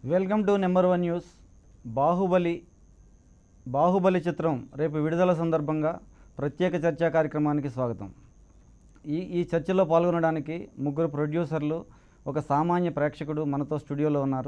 Welcome to number one news Baahubali Baahubali చిత్రం రేపు విడుదల సందర్భంగా ప్రత్యేక చర్చా కార్యక్రమానికి స్వాగతం ఈ ఈ చర్చలో పాల్గొనడానికి ముగ్గురు ప్రొడ్యూసర్లు ఒక సామాన్య ప్రేక్షకుడు మనతో స్టూడియోలో ఉన్నారు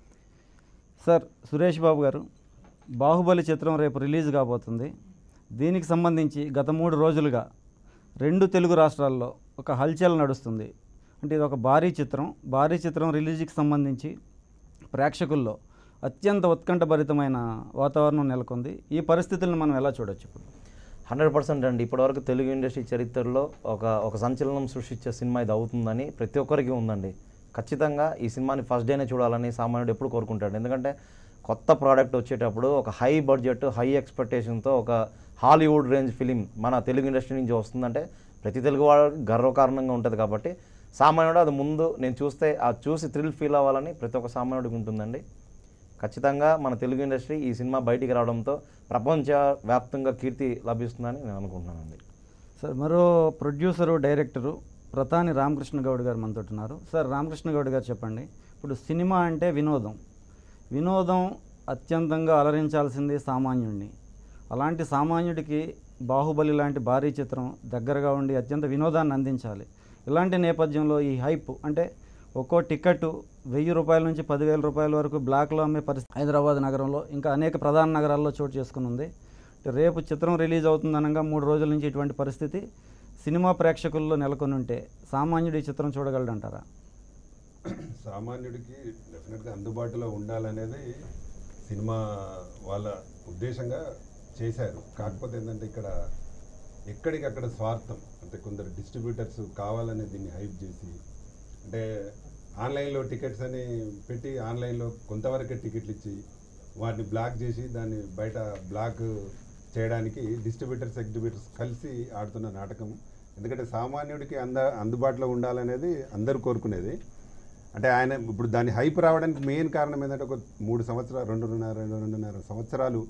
సార్ సురేష్ బాబు గారు బాహుబలి చిత్రం రేపు రిలీజ్ కాబోతుంది దీనికి సంబంధించి గత మూడు రోజులుగా రెండు తెలుగు రాష్ట్రాల్లో ఒక హల్చల్ నడుస్తుంది అంటే ఇది ఒక భారీ చిత్రం భారీ చిత్రం రిలీజ్కి సంబంధించి ప్రేక్షకుల్లో అత్యంత ఉత్కంఠభరితమైన వాతావరణం నెలకొంది ఈ పరిస్థితులను మనం ఎలా చూడొచ్చు ఇప్పుడు హండ్రెడ్ పర్సెంట్ అండి ఇప్పటివరకు తెలుగు ఇండస్ట్రీ చరిత్రలో ఒక ఒక సంచలనం సృష్టించే సినిమా ఇది అవుతుందని ప్రతి ఒక్కరికి ఉందండి ఖచ్చితంగా ఈ సినిమాని ఫస్ట్ డేనే చూడాలని సామాన్యుడు ఎప్పుడు కోరుకుంటాడు ఎందుకంటే కొత్త ప్రోడక్ట్ వచ్చేటప్పుడు ఒక హై బడ్జెట్ హై ఎక్స్పెక్టేషన్తో ఒక హాలీవుడ్ రేంజ్ ఫిలిం మన తెలుగు ఇండస్ట్రీ నుంచి వస్తుందంటే ప్రతి తెలుగు వాళ్ళకి గర్వకారణంగా ఉంటుంది కాబట్టి సామాన్యుడు అది ముందు నేను చూస్తే ఆ చూసి థ్రిల్ ఫీల్ అవ్వాలని ప్రతి ఒక్క సామాన్యుడికి ఉంటుందండి ఖచ్చితంగా మన తెలుగు ఇండస్ట్రీ ఈ సినిమా బయటికి రావడంతో ప్రపంచ వ్యాప్తంగా కీర్తి లభిస్తుందని నేను అనుకుంటున్నానండి సార్ మరో ప్రొడ్యూసరు డైరెక్టరు ప్రతాని రామకృష్ణ గౌడ్ గారు మనతో ఉన్నారు సార్ రామకృష్ణ గౌడ్ గారు చెప్పండి ఇప్పుడు సినిమా అంటే వినోదం వినోదం అత్యంతంగా అలరించాల్సింది సామాన్యుడిని అలాంటి సామాన్యుడికి బాహుబలి లాంటి భారీ చిత్రం దగ్గరగా ఉండి అత్యంత వినోదాన్ని అందించాలి ఇలాంటి నేపథ్యంలో ఈ హైప్ అంటే ఒక్కో టికెట్ వెయ్యి రూపాయల నుంచి పదివేల రూపాయల వరకు బ్లాక్లో అమ్మే పరిస్థితి హైదరాబాద్ నగరంలో ఇంకా అనేక ప్రధాన నగరాల్లో చోటు చేసుకుని ఉంది రేపు చిత్రం రిలీజ్ అవుతుందనగా మూడు రోజుల నుంచి ఇటువంటి పరిస్థితి సినిమా ప్రేక్షకుల్లో నెలకొని ఉంటే సామాన్యుడు ఈ చిత్రం చూడగలడంటారా సామాన్యుడికి డెఫినెట్గా అందుబాటులో ఉండాలనేది సినిమా వాళ్ళ ఉద్దేశంగా చేశారు కాకపోతే ఏంటంటే ఇక్కడ ఎక్కడికక్కడ స్వార్థం అంటే కొందరు డిస్ట్రిబ్యూటర్స్ కావాలని దీన్ని హైప్ చేసి అంటే ఆన్లైన్లో టికెట్స్ అని పెట్టి ఆన్లైన్లో కొంతవరకే టికెట్లు ఇచ్చి వాటిని బ్లాక్ చేసి దాన్ని బయట బ్లాక్ చేయడానికి డిస్ట్రిబ్యూటర్స్ ఎగ్జిబ్యూటర్స్ కలిసి ఆడుతున్న నాటకం ఎందుకంటే సామాన్యుడికి అంద అందుబాటులో ఉండాలనేది అందరూ కోరుకునేది అంటే ఆయన ఇప్పుడు దాని హైప్ రావడానికి మెయిన్ కారణం ఏంటంటే ఒక మూడు సంవత్సరాలు రెండున్నర రెండు రెండున్నర సంవత్సరాలు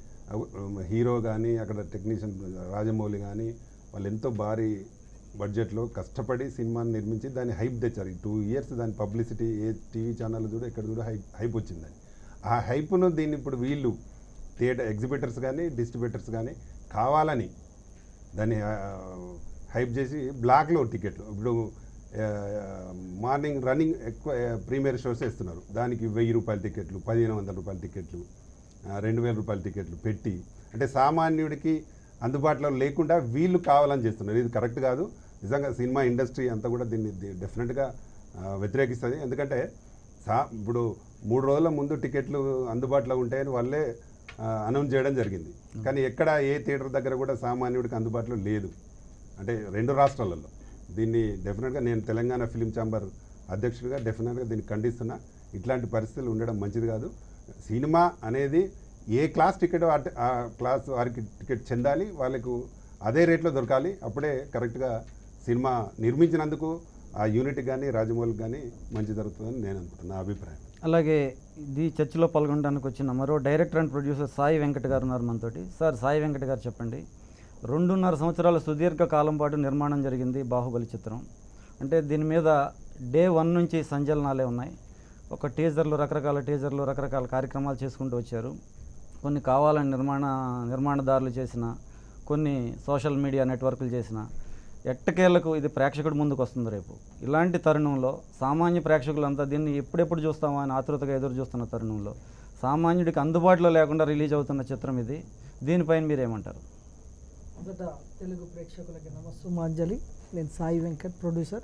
హీరో కానీ అక్కడ టెక్నీషియన్ రాజమౌళి కానీ వాళ్ళు ఎంతో భారీ బడ్జెట్లో కష్టపడి సినిమాని నిర్మించి దాన్ని హైప్ తెచ్చారు ఈ టూ ఇయర్స్ దాని పబ్లిసిటీ ఏ టీవీ ఛానల్ చూడ ఎక్కడ చూడ హైప్ హైప్ వచ్చిందని ఆ హైప్ను దీన్ని ఇప్పుడు వీళ్ళు థియేటర్ ఎగ్జిబిటర్స్ కానీ డిస్ట్రిబ్యూటర్స్ కానీ కావాలని దాన్ని ఆ, హైప్ చేసి బ్లాక్లో టికెట్లు ఇప్పుడు ఆ, మార్నింగ్ రన్నింగ్ ఎక్కువ ప్రీమియర్ షోస్ వేస్తున్నారు దానికి వెయ్యి రూపాయల టికెట్లు పదిహేను వందల రూపాయల టికెట్లు ఆ, రెండు వేల రూపాయల టికెట్లు పెట్టి అంటే సామాన్యుడికి అందుబాటులో లేకుండా వీళ్ళు కావాలని చేస్తున్నారు ఇది కరెక్ట్ కాదు నిజంగా సినిమా ఇండస్ట్రీ అంతా కూడా దీన్ని ది- డెఫినెట్గా ఆ, వ్యతిరేకిస్తుంది ఎందుకంటే సా ఇప్పుడు మూడు రోజుల ముందు టికెట్లు అందుబాటులో ఉంటాయని వాళ్ళే అనౌన్స్ చేయడం జరిగింది కానీ ఎక్కడ ఏ థియేటర్ దగ్గర కూడా సామాన్యుడికి అందుబాటులో లేదు అంటే రెండు రాష్ట్రాలలో దీన్ని డెఫినెట్గా నేను తెలంగాణ ఫిలిం ఛాంబర్ అధ్యక్షుడిగా డెఫినెట్గా దీన్ని ఖండిస్తున్నా ఇట్లాంటి పరిస్థితులు ఉండడం మంచిది కాదు సినిమా అనేది ఏ క్లాస్ టికెట్ ఆ- ఆ క్లాస్ వారికి టికెట్ చెందాలి వాళ్ళకు అదే రేట్లో దొరకాలి అప్పుడే కరెక్ట్గా సినిమా నిర్మించినందుకు ఆ యూనిట్ కానీ రాజమౌళికి కానీ మంచి జరుగుతుందని నేను అనుకుంటున్నా నా అభిప్రాయం అలాగే ఇది చర్చలో పాల్గొనడానికి వచ్చిన మరో director and producer Sai Venkat garu ఉన్నారు మనతోటి సార్ సాయి వెంకట్ గారు చెప్పండి రెండున్నర సంవత్సరాల సుదీర్ఘ కాలం పాటు నిర్మాణం జరిగింది బాహుబలి చిత్రం అంటే దీని మీద డే వన్ నుంచి సంచలనాలే ఉన్నాయి ఒక టీజర్లు రకరకాల టీజర్లు రకరకాల కార్యక్రమాలు చేసుకుంటూ వచ్చారు కొన్ని కావాలని నిర్మాణ నిర్మాణదారులు చేసిన కొన్ని సోషల్ మీడియా నెట్వర్క్లు చేసిన ఎట్టకేళ్లకు ఇది ప్రేక్షకుడి ముందుకు వస్తుంది రేపు ఇలాంటి తరుణంలో సామాన్య ప్రేక్షకులంతా దీన్ని ఎప్పుడెప్పుడు చూస్తామా అని ఆతృతగా ఎదురు చూస్తున్న తరుణంలో సామాన్యుడికి అందుబాటులో లేకుండా రిలీజ్ అవుతున్న చిత్రం ఇది దీనిపైన మీరేమంటారు మొదట తెలుగు ప్రేక్షకులకి నమస్సుమాంజలి నేను సాయి వెంకట్ ప్రొడ్యూసర్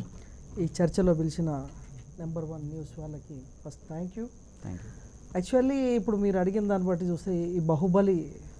ఈ చర్చలో పిలిచిన నెంబర్ వన్ న్యూస్ వాళ్ళకి first thank you thank you actually ఇప్పుడు మీరు అడిగిన దాన్ని బట్టి చూస్తే ఈ బాహుబలి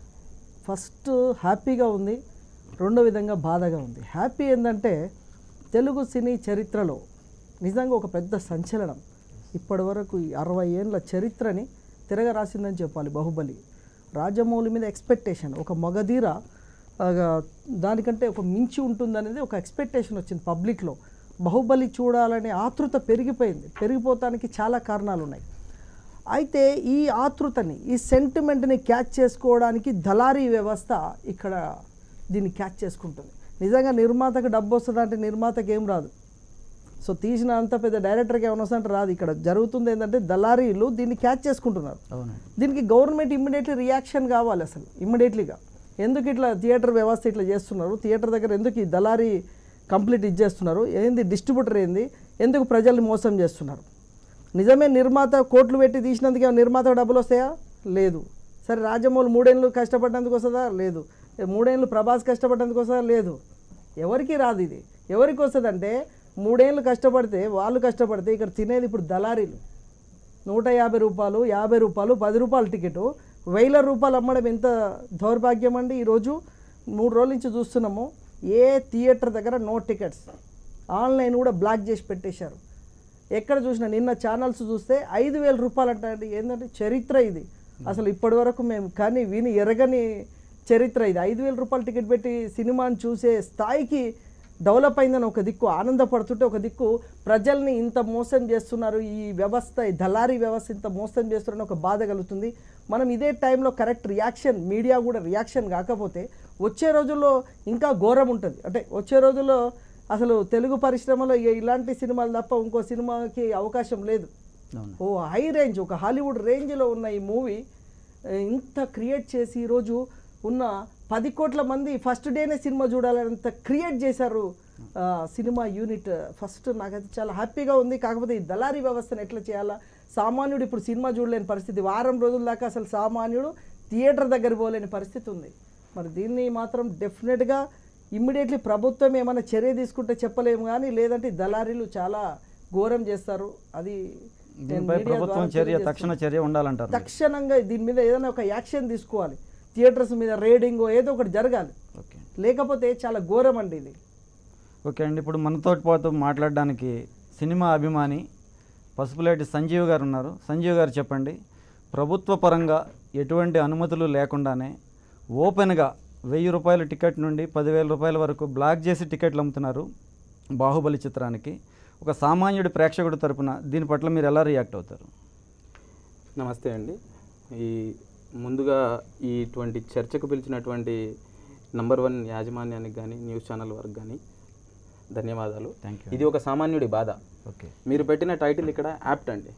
ఫస్ట్ హ్యాపీగా ఉంది రెండో విధంగా బాధగా ఉంది హ్యాపీ ఏంటంటే తెలుగు సినీ చరిత్రలో నిజంగా ఒక పెద్ద సంచలనం ఇప్పటి వరకు ఈ అరవై ఏళ్ళ చరిత్రని తిరగ రాసిందని చెప్పాలి బాహుబలి రాజమౌళి మీద ఎక్స్పెక్టేషన్ ఒక మగధీర ఆ, దానికంటే ఒక మించి ఉంటుందనేది ఒక ఎక్స్పెక్టేషన్ వచ్చింది పబ్లిక్లో బాహుబలి చూడాలనే ఆతృత పెరిగిపోయింది పెరిగిపోతానికి చాలా కారణాలు ఉన్నాయి అయితే ఈ ఆతృతని ఈ సెంటిమెంట్ని క్యాచ్ చేసుకోవడానికి దళారీ వ్యవస్థ ఇక్కడ దీన్ని క్యాచ్ చేసుకుంటుంది నిజంగా నిర్మాతకు డబ్బు వస్తుందంటే నిర్మాతకి ఏం రాదు సో తీసిన అంత పెద్ద డైరెక్టర్కి ఏమైనా వస్తుందంటే రాదు ఇక్కడ జరుగుతుంది ఏంటంటే దళారీలు దీన్ని క్యాచ్ చేసుకుంటున్నారు అవును దీనికి గవర్నమెంట్ ఇమ్మీడియట్లీ రియాక్షన్ కావాలి అసలు ఇమ్మీడియట్లీగా ఎందుకు ఇట్లా థియేటర్ వ్యవస్థ ఇట్లా చేస్తున్నారు థియేటర్ దగ్గర ఎందుకు ఈ దళారీ కంప్లీట్ ఇచ్చేస్తున్నారు ఏంది డిస్ట్రిబ్యూటర్ ఏంది ఎందుకు ప్రజల్ని మోసం చేస్తున్నారు నిజమే నిర్మాత కోట్లు పెట్టి తీసినందుకు ఏమైనా నిర్మాత డబ్బులు వస్తాయా లేదు సరే రాజమౌళి మూడేళ్ళు కష్టపడినందుకు వస్తుందా లేదు ఏ మూడేళ్ళు ప్రభాస్ కష్టపడినందుకు వస్తుందా లేదు ఎవరికి రాదు ఇది ఎవరికి వస్తుందంటే మూడేళ్ళు కష్టపడితే వాళ్ళు కష్టపడితే ఇక్కడ తినేది ఇప్పుడు దళారీలు నూట యాభై రూపాయలు యాభై రూపాయలు పది రూపాయల టికెట్ వేల రూపాయలు అమ్మడం ఎంత దౌర్భాగ్యం అండి ఈరోజు మూడు రోజుల నుంచి చూస్తున్నాము ఏ థియేటర్ దగ్గర నో టికెట్స్ ఆన్లైన్ కూడా బ్లాక్ చేసి పెట్టేశారు ఎక్కడ చూసినా నిన్న ఛానల్స్ చూస్తే ఐదు వేల రూపాయలు అంటారండి ఏంటంటే చరిత్ర ఇది అసలు ఇప్పటి వరకు మేము కానీ విని ఎరగని చరిత్ర ఇది ఐదు వేల రూపాయల టికెట్ పెట్టి సినిమాని చూసే స్థాయికి డెవలప్ అయిందని ఒక దిక్కు ఆనందపడుతుంటే ఒక దిక్కు ప్రజల్ని ఇంత మోసం చేస్తున్నారు ఈ వ్యవస్థ ఈ దళారీ వ్యవస్థ ఇంత మోసం చేస్తున్నారని ఒక బాధ కలుగుతుంది మనం ఇదే టైంలో కరెక్ట్ రియాక్షన్ మీడియా కూడా రియాక్షన్ కాకపోతే వచ్చే రోజుల్లో ఇంకా ఘోరం ఉంటుంది అంటే వచ్చే రోజుల్లో అసలు తెలుగు పరిశ్రమలో ఇ- ఇలాంటి సినిమాలు తప్ప ఇంకో సినిమాకి అవకాశం లేదు అవును ఓ హై రేంజ్ ఒక హాలీవుడ్ రేంజ్లో ఉన్న ఈ మూవీ ఇంత క్రియేట్ చేసి ఈరోజు ఉన్న పది కోట్ల మంది ఫస్ట్ డేనే సినిమా చూడాలంత క్రియేట్ చేశారు ఆ, సినిమా యూనిట్ ఫస్ట్ నాకైతే చాలా హ్యాపీగా ఉంది కాకపోతే ఈ దళారీ వ్యవస్థను ఎట్లా చేయాలా సామాన్యుడు ఇప్పుడు సినిమా చూడలేని పరిస్థితి వారం రోజుల దాకా అసలు సామాన్యుడు థియేటర్ దగ్గర పోలేని పరిస్థితి ఉంది మరి దీన్ని మాత్రం డెఫినెట్గా ఇమ్మీడియట్లీ ప్రభుత్వం ఏమైనా చర్య తీసుకుంటే చెప్పలేము కానీ లేదంటే ఈ దళారీలు చాలా ఘోరం చేస్తారు అది నేను దీనిపై మీడియా ప్రభుత్వం ద్వారా చర్య తెలియజేస్తున్నాను. తక్షణ చర్య ఉండాలంటారు మీరు. తక్షణంగా దీని మీద ఏదైనా ఒక యాక్షన్ తీసుకోవాలి థియేటర్స్ మీద రేడింగ్ ఏదో ఒకటి జరగాలి ఓకే లేకపోతే చాలా ఘోరం అండి ఇది ఓకే అండి ఇప్పుడు మనతో పాటు మాట్లాడడానికి సినిమా అభిమాని పసుపులేటి సంజీవ్ గారు ఉన్నారు సంజీవ్ గారు చెప్పండి ప్రభుత్వ పరంగా ఎటువంటి అనుమతులు లేకుండానే ఓపెన్గా వెయ్యి రూపాయల టికెట్ నుండి పదివేల రూపాయల వరకు బ్లాక్ చేసి టికెట్లు అమ్ముతున్నారు బాహుబలి చిత్రానికి ఒక సామాన్యుడి ప్రేక్షకుడి తరపున దీని పట్ల మీరు ఎలా రియాక్ట్ అవుతారు నమస్తే అండి ఈ ముందుగా ఈ ఇటువంటి చర్చకు పిలిచినటువంటి నంబర్ వన్ యాజమాన్యానికి కానీ న్యూస్ ఛానల్ వారికి కానీ ధన్యవాదాలు థ్యాంక్ యూ ఇది ఒక సామాన్యుడి బాధ ఓకే మీరు పెట్టిన టైటిల్ ఇక్కడ యాప్ట్ అండి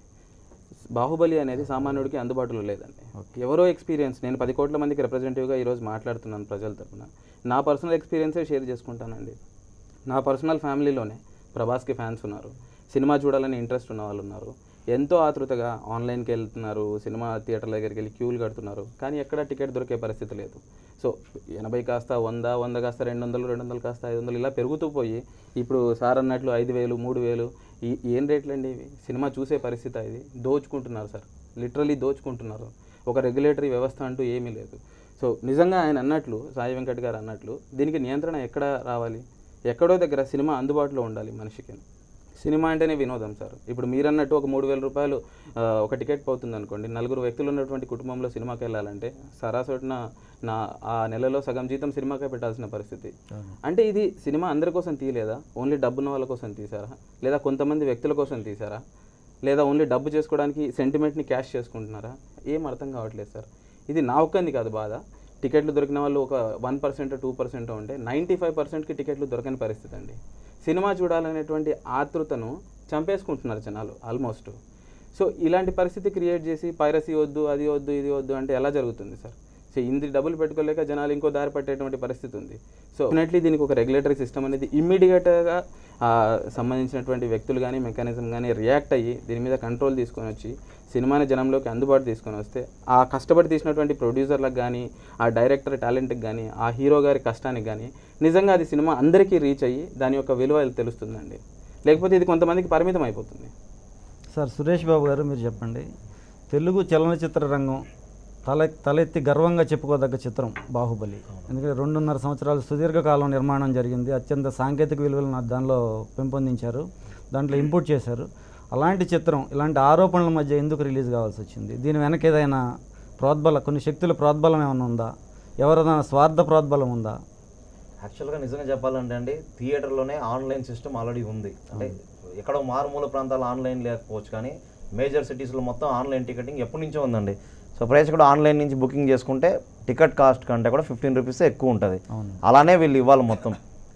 బాహుబలి అనేది సామాన్యుడికి అందుబాటులో లేదండి ఎవరో ఎక్స్పీరియన్స్ నేను పది కోట్ల మందికి రిప్రజెంటేటివ్గా ఈరోజు మాట్లాడుతున్నాను ప్రజల తరపున నా పర్సనల్ ఎక్స్పీరియన్సే షేర్ చేసుకుంటానండి నా పర్సనల్ ఫ్యామిలీలోనే ప్రభాస్కి ఫ్యాన్స్ ఉన్నారు సినిమా చూడాలని ఇంట్రెస్ట్ ఉన్న వాళ్ళు ఉన్నారు ఎంతో ఆతృతగా ఆన్లైన్కి వెళ్తున్నారు సినిమా థియేటర్ల దగ్గరికి వెళ్ళి క్యూలు కడుతున్నారు కానీ ఎక్కడ టికెట్ దొరికే పరిస్థితి లేదు సో ఎనభై కాస్త వంద వంద కాస్త రెండు వందలు రెండు వందలు కాస్త ఐదు వందలు ఇలా పెరుగుతూ పోయి ఇప్పుడు సార్ అన్నట్లు ఐదు వేలు మూడు వేలు ఈ ఏం రేట్లు అండి ఇవి సినిమా చూసే పరిస్థితి ఇది దోచుకుంటున్నారు సార్ లిటరలీ దోచుకుంటున్నారు ఒక రెగ్యులేటరీ వ్యవస్థ అంటూ ఏమీ లేదు సో నిజంగా ఆయన అన్నట్లు సాయి వెంకట్ గారు అన్నట్లు దీనికి నియంత్రణ ఎక్కడ రావాలి ఎక్కడో దగ్గర సినిమా అందుబాటులో ఉండాలి మనిషికి సినిమా అంటేనే వినోదం సార్ ఇప్పుడు మీరు అన్నట్టు ఒక మూడు వేల రూపాయలు ఆ, ఒక టికెట్ పోతుంది అనుకోండి నలుగురు వ్యక్తులు ఉన్నటువంటి కుటుంబంలో సినిమాకి వెళ్ళాలంటే సరాసరిన నా ఆ నెలలో సగం జీతం సినిమాకే పెట్టాల్సిన పరిస్థితి అంటే ఇది సినిమా అందరి కోసం తీయలేదా ఓన్లీ డబ్బున్న వాళ్ళ కోసం తీసారా లేదా కొంతమంది వ్యక్తుల కోసం తీసారా లేదా ఓన్లీ డబ్బు చేసుకోవడానికి సెంటిమెంట్ని క్యాష్ చేసుకుంటున్నారా ఏం అర్థం కావట్లేదు సార్ ఇది నా ఒక్కంది కాదు బాధ టికెట్లు దొరికిన వాళ్ళు ఒక వన్ పర్సెంట్ టూ పర్సెంట్ ఉంటే నైంటీ ఫైవ్ పర్సెంట్కి టికెట్లు దొరకని పరిస్థితి అండి సినిమా చూడాలనేటువంటి ఆతృతను చంపేసుకుంటున్నారు జనాలు ఆల్మోస్ట్ సో ఇలాంటి పరిస్థితి క్రియేట్ చేసి పైరసీ వద్దు అది వద్దు ఇది వద్దు అంటే ఎలా జరుగుతుంది సార్ సో ఇంది డబ్బులు పెట్టుకోలేక జనాలు ఇంకో దారి పట్టేటువంటి పరిస్థితి ఉంది సో డెఫినెట్లీ దీనికి ఒక రెగ్యులేటరీ సిస్టమ్ అనేది ఇమ్మీడియట్గా సంబంధించినటువంటి వ్యక్తులు కానీ మెకానిజం కానీ రియాక్ట్ అయ్యి దీని మీద కంట్రోల్ తీసుకొని వచ్చి సినిమాని జనంలోకి అందుబాటు తీసుకొని వస్తే ఆ కష్టపడి తీసినటువంటి ప్రొడ్యూసర్లకు కానీ ఆ డైరెక్టర్ టాలెంట్కి కానీ ఆ హీరో గారి కష్టానికి కానీ నిజంగా అది సినిమా అందరికీ రీచ్ అయ్యి దాని యొక్క విలువ తెలుస్తుందండి లేకపోతే ఇది కొంతమందికి పరిమితం అయిపోతుంది సార్ సురేష్ బాబు గారు మీరు చెప్పండి తెలుగు చలనచిత్ర రంగం తల తలెత్తి గర్వంగా చెప్పుకోదగ్గ చిత్రం బాహుబలి ఎందుకంటే రెండున్నర సంవత్సరాలు సుదీర్ఘకాలం నిర్మాణం జరిగింది అత్యంత సాంకేతిక విలువలను దానిలో పెంపొందించారు దాంట్లో ఇంపుట్ చేశారు అలాంటి చిత్రం ఇలాంటి ఆరోపణల మధ్య ఎందుకు రిలీజ్ కావాల్సి వచ్చింది దీని వెనక ఏదైనా ప్రోద్బల కొన్ని శక్తుల ప్రోద్బలం ఏమైనా ఉందా ఎవరైనా స్వార్థ ప్రోద్బలం ఉందా యాక్చువల్గా నిజంగా చెప్పాలంటే అండి థియేటర్లోనే ఆన్లైన్ సిస్టమ్ ఆల్రెడీ ఉంది అంటే ఎక్కడో మారుమూల ప్రాంతాలు ఆన్లైన్ లేకపోవచ్చు కానీ మేజర్ సిటీస్లో మొత్తం ఆన్లైన్ టికెటింగ్ ఎప్పటి నుంచో ఉందండి సో ప్రేక్షకుడు ఆన్లైన్ నుంచి బుకింగ్ చేసుకుంటే టికెట్ కాస్ట్ కంటే కూడా ఫిఫ్టీన్ రూపీస్ ఎక్కువ ఉంటుంది అవును అలానే వీళ్ళు ఇవ్వాలి మొత్తం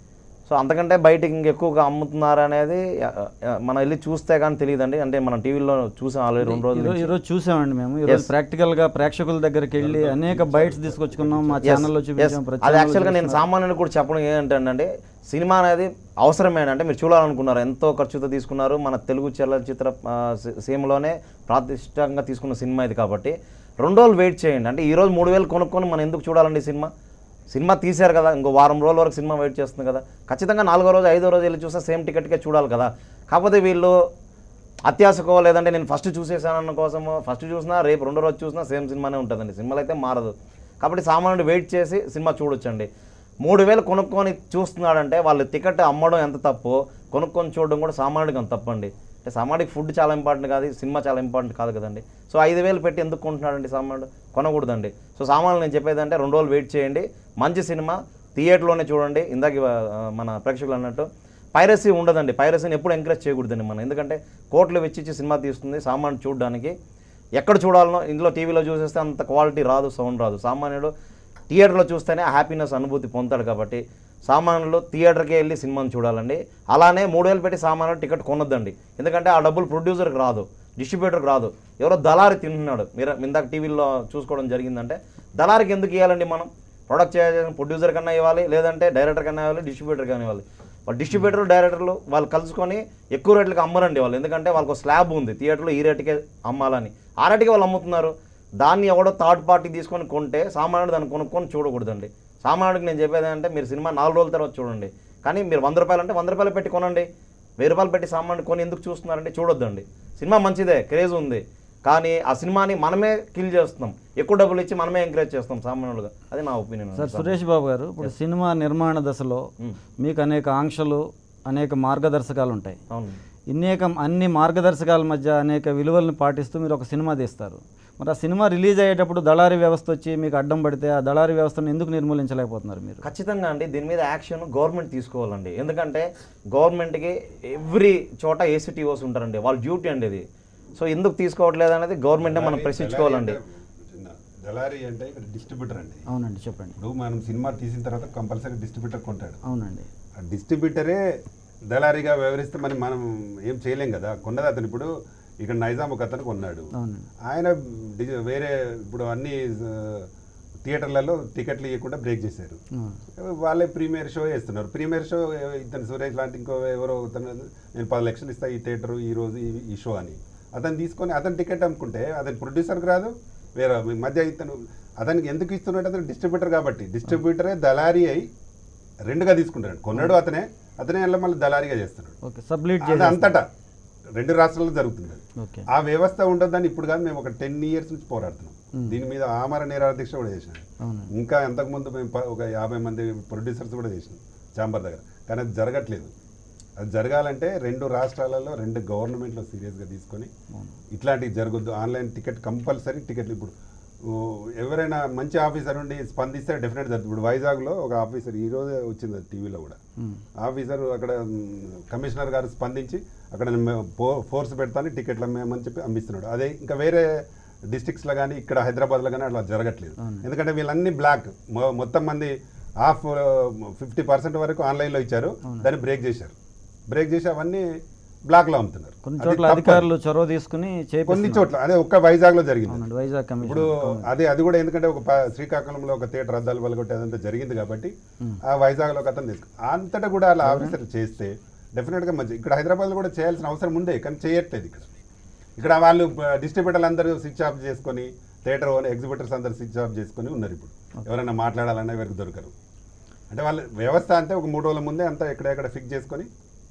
సో అంతకంటే బయటికి ఇంకెక్కువగా అమ్ముతున్నారు అనేది ఆ, ఆ, మనం వెళ్ళి చూస్తే కానీ తెలియదండి అంటే మనం టీవీలో చూసాం ఆల్రెడీ రెండు రోజులు ఈరోజు ఈరోజు చూసామండి మేము ఈరోజు ప్రాక్టికల్ గా ప్రేక్షకుల దగ్గరికి వెళ్ళి అనేక బైట్స్ తీసుకొచ్చుకున్నాం మా ఛానల్లో చూపించాం ప్రతి అది channel లో యాక్చువల్గా నేను సామాన్యుడు కూడా చెప్పడం ఏంటంటే సినిమా అనేది అవసరమైన అంటే మీరు చూడాలనుకున్నారు ఎంతో ఖర్చుతో తీసుకున్నారు మన తెలుగు చలనచిత్ర ఆ, సీ- సీమలోనే ప్రాతిష్టంగా తీసుకున్న సినిమా ఇది కాబట్టి రెండు రోజులు వెయిట్ చేయండి అంటే ఈ రోజు మూడు వేలు కొనుక్కొని మనం ఎందుకు చూడాలండి ఈ సినిమా సినిమా తీశారు కదా ఇంకో వారం రోజుల వరకు సినిమా వెయిట్ చేస్తుంది కదా ఖచ్చితంగా నాలుగో రోజు ఐదో రోజు వెళ్ళి చూస్తే సేమ్ టికెట్కే చూడాలి కదా కాకపోతే వీళ్ళు అత్యాశకో లేదంటే నేను ఫస్ట్ చూసేసానన్న కోసము ఫస్ట్ చూసినా రేపు రెండో రోజు చూసినా సేమ్ సినిమానే ఉంటుందండి సినిమాలు అయితే మారదు కాబట్టి సామాన్యుడు వెయిట్ చేసి సినిమా చూడొచ్చండి మూడు వేలు కొనుక్కొని చూస్తున్నాడంటే వాళ్ళు టికెట్ అమ్మడం ఎంత తప్పు కొనుక్కొని చూడడం కూడా సామాన్యుడికి అంత తప్పండి అంటే సామాన్యుడికి ఫుడ్ చాలా ఇంపార్టెంట్ కాదు సినిమా చాలా ఇంపార్టెంట్ కాదు కదండి సో ఐదు వేలు పెట్టి ఎందుకు కొంటున్నాడండి సామాన్యుడు కొనకూడదండి సో సామాన్యులు నేను చెప్పేది అంటే రెండు రోజులు వెయిట్ చేయండి మంచి సినిమా థియేటర్లోనే చూడండి ఇందాక ఆ, మన ప్రేక్షకులు అన్నట్టు పైరసీ ఉండదండి పైరసీని ఎప్పుడు ఎంకరేజ్ చేయకూడదండి మనం ఎందుకంటే కోట్లు వెచ్చిచ్చి సినిమా తీస్తుంది సామాన్యుడు చూడడానికి ఎక్కడ చూడాలనో ఇందులో టీవీలో చూసేస్తే అంత క్వాలిటీ రాదు సౌండ్ రాదు సామాన్యుడు థియేటర్లో చూస్తేనే హ్యాపీనెస్ అనుభూతి పొందుతాడు కాబట్టి సామాన్యులు థియేటర్కి వెళ్ళి సినిమాని చూడాలండి అలానే మూడు వేలు పెట్టి సామాన్యుడు టికెట్ కొనొద్దండి ఎందుకంటే ఆ డబ్బులు ప్రొడ్యూసర్కి రాదు డిస్ట్రిబ్యూటర్కి రాదు ఎవరో దళారి తింటున్నాడు మీరు ఇందాక టీవీలో చూసుకోవడం జరిగిందంటే దళారికి ఎందుకు ఇవ్వాలండి మనం ప్రొడక్ట్ చేయాల్సిన ప్రొడ్యూసర్ కన్నా ఇవ్వాలి లేదంటే డైరెక్టర్ కన్నా ఇవ్వాలి డిస్ట్రిబ్యూటర్ కన్నా ఇవ్వాలి వాళ్ళు డిస్ట్రిబ్యూటర్ డైరెక్టర్లు వాళ్ళు కలుసుకొని ఎక్కువ రేట్లకు అమ్మరండి వాళ్ళు ఎందుకంటే వాళ్ళకు స్లాబ్ ఉంది థియేటర్లో ఈ రేటుకే అమ్మాలని ఆ రేటుకే వాళ్ళు అమ్ముతున్నారు దాన్ని ఎవడో థర్డ్ పార్టీ తీసుకొని కొంటే సామాన్యుడు దాన్ని కొనుక్కొని చూడకూడదండి సామాన్యుడికి నేను చెప్పేది అంటే మీరు సినిమా నాలుగు రోజుల తర్వాత చూడండి కానీ మీరు వంద రూపాయలు అంటే వంద రూపాయలు పెట్టి కొనండి వెయ్యి రూపాయలు పెట్టి సామాన్యుడు కొని ఎందుకు చూస్తున్నారంటే చూడొద్దండి సినిమా మంచిదే క్రేజ్ ఉంది కానీ ఆ సినిమాని మనమే కిల్ చేస్తున్నాం ఎక్కువ డబ్బులు ఇచ్చి మనమే ఎంకరేజ్ చేస్తాం సామాన్యులుగా అది నా ఒపీనియన్ సార్ సురేష్ బాబు గారు ఇప్పుడు సినిమా నిర్మాణ దశలో మీకు అనేక ఆంక్షలు అనేక మార్గదర్శకాలు ఉంటాయి అవును అనేక అన్ని మార్గదర్శకాల మధ్య అనేక విలువలను పాటిస్తూ మీరు ఒక సినిమా తీస్తారు మరి ఆ సినిమా రిలీజ్ అయ్యేటప్పుడు దళారీ వ్యవస్థ వచ్చి మీకు అడ్డం పడితే ఆ దళారీ వ్యవస్థను ఎందుకు నిర్మూలించలేకపోతున్నారు మీరు ఖచ్చితంగా అండి దీని మీద యాక్షన్ గవర్నమెంట్ తీసుకోవాలండి ఎందుకంటే గవర్నమెంట్కి ఎవ్రీ చోట ఏసీటీఓస్ ఉంటారండి వాళ్ళ డ్యూటీ అండి ఇది సో ఎందుకు తీసుకోవట్లేదు అనేది గవర్నమెంట్ మనం ప్రశ్నించుకోవాలండి చిన్న దళారీ అంటే ఇక్కడ డిస్ట్రిబ్యూటర్ అండి అవునండి చెప్పండి ఇప్పుడు మనం సినిమా తీసిన తర్వాత కంపల్సరీ డిస్ట్రిబ్యూటర్ కొంటాడు అవునండి ఆ డిస్ట్రిబ్యూటరే దళారీగా వ్యవహరిస్తే మనం మనం ఏం చేయలేం కదా కొన్నది అతను ఇప్పుడు ఇక్కడ నైజాం ఒక అతను కొన్నాడు అవునండి ఆయన డి- వేరే ఇప్పుడు అన్ని ఆ, థియేటర్లలో టికెట్లు ఇవ్వకుండా బ్రేక్ చేశారు అవును. వాళ్ళే ప్రీమియర్ షో వేస్తున్నారు ప్రీమియర్ షో ఇతను సురేష్ లాంటి ఇంకో ఎవరో అతను నేను పది లక్షలు ఇస్తా ఈ థియేటర్ ఈ రోజు ఈ- ఈ షో అని అతను తీసుకొని అతను టికెట్ అమ్ముకుంటే అతను ప్రొడ్యూసర్కి రాదు వేరే మీ మధ్య ఇతను అతనికి ఎందుకు ఇస్తున్నాడు అతను డిస్ట్రిబ్యూటర్ కాబట్టి డిస్ట్రిబ్యూటరే దళారీ అయి రెండుగా తీసుకుంటాడు కొన్నాడు అతనే అతనే మళ్ళీ మళ్ళీ దళారీగా చేస్తున్నాడు ఓకే సబ్లీట్ అది చేసి అంతటా రెండు రాష్ట్రాల్లో జరుగుతుంది అది. ఓకే ఆ వ్యవస్థ ఉండొద్దని ఇప్పుడు కాదు మేము ఒక టెన్ ఇయర్స్ నుంచి పోరాడుతున్నాం దీని మీద ఆమర నిరాదీక్ష కూడా చేసినాం అవునండి ఇంకా అంతకుముందు మేము ప- ఒక యాభై మంది ప్రొడ్యూసర్స్ కూడా చేసినాం చాంబర్ దగ్గర కానీ అది జరగట్లేదు అది జరగాలంటే రెండు రాష్ట్రాలలో రెండు గవర్నమెంట్లో సీరియస్గా తీసుకొని ఇట్లాంటివి జరగొద్దు ఆన్లైన్ టికెట్ కంపల్సరీ టికెట్లు ఇప్పుడు ఓ, ఎవరైనా మంచి ఆఫీసర్ ఉండి స్పందిస్తే డెఫినెట్ జరుగుతుంది ఇప్పుడు వైజాగ్లో ఒక ఆఫీసర్ ఈ రోజే వచ్చింది అది టీవీలో కూడా ఆఫీసర్ అక్కడ మ్, కమిషనర్ గారు స్పందించి అక్కడ మేము ఫో- ఫోర్స్ పెడతాను టికెట్లు అమ్మేయమని చెప్పి అమ్మిస్తున్నాడు అదే ఇంకా వేరే డిస్ట్రిక్ట్స్లో కానీ ఇక్కడ హైదరాబాద్లో కానీ అట్లా జరగట్లేదు ఎందుకంటే వీళ్ళన్నీ బ్లాక్ మొ- మొత్తం మంది హాఫ్ ఫిఫ్టీ పర్సెంట్ వరకు ఆన్లైన్లో ఇచ్చారు దాన్ని బ్రేక్ చేశారు బ్రేక్ చేసి అవన్నీ బ్లాక్లో అమ్ముతున్నారు కొన్ని అది చోట్ల తప్పు. అధికారులు చొరవ తీసుకుని కొన్ని చేపిస్తున్నారు చోట్ల అదే ఒక్క వైజాగ్లో జరిగింది అవునండి వైజాగ్ ఇప్పుడు కమిషన్ అది అది కూడా ఎందుకంటే ఒక ప- శ్రీకాకుళంలో ఒక థియేటర్ అద్దాలు పలగొట్టి అదంతా జరిగింది కాబట్టి ఆ వైజాగ్లో ఒక అతను తీసుకు అంతటా కూడా అలా ఆఫీసర్ చేస్తే డెఫినెట్గా మంచి ఇక్కడ హైదరాబాద్లో కూడా చేయాల్సిన అవసరం ఉండే కానీ చేయట్లేదు ఇక్కడ ఇక్కడ వాళ్ళు డిస్ట్రిబ్యూటర్లు అందరూ స్విచ్ ఆఫ్ చేసుకొని థియేటర్ ఓన్ ఎగ్జిబిటర్స్ అందరూ స్విచ్ ఆఫ్ చేసుకొని ఉన్నారు ఇప్పుడు ఎవరైనా మాట్లాడాలన్నా ఎవరికి దొరకరు అంటే వాళ్ళ వ్యవస్థ అంతే ఒక మూడు రోజుల ముందే అంతా ఎక్కడెక్కడ ఫిక్స్ చేసుకొని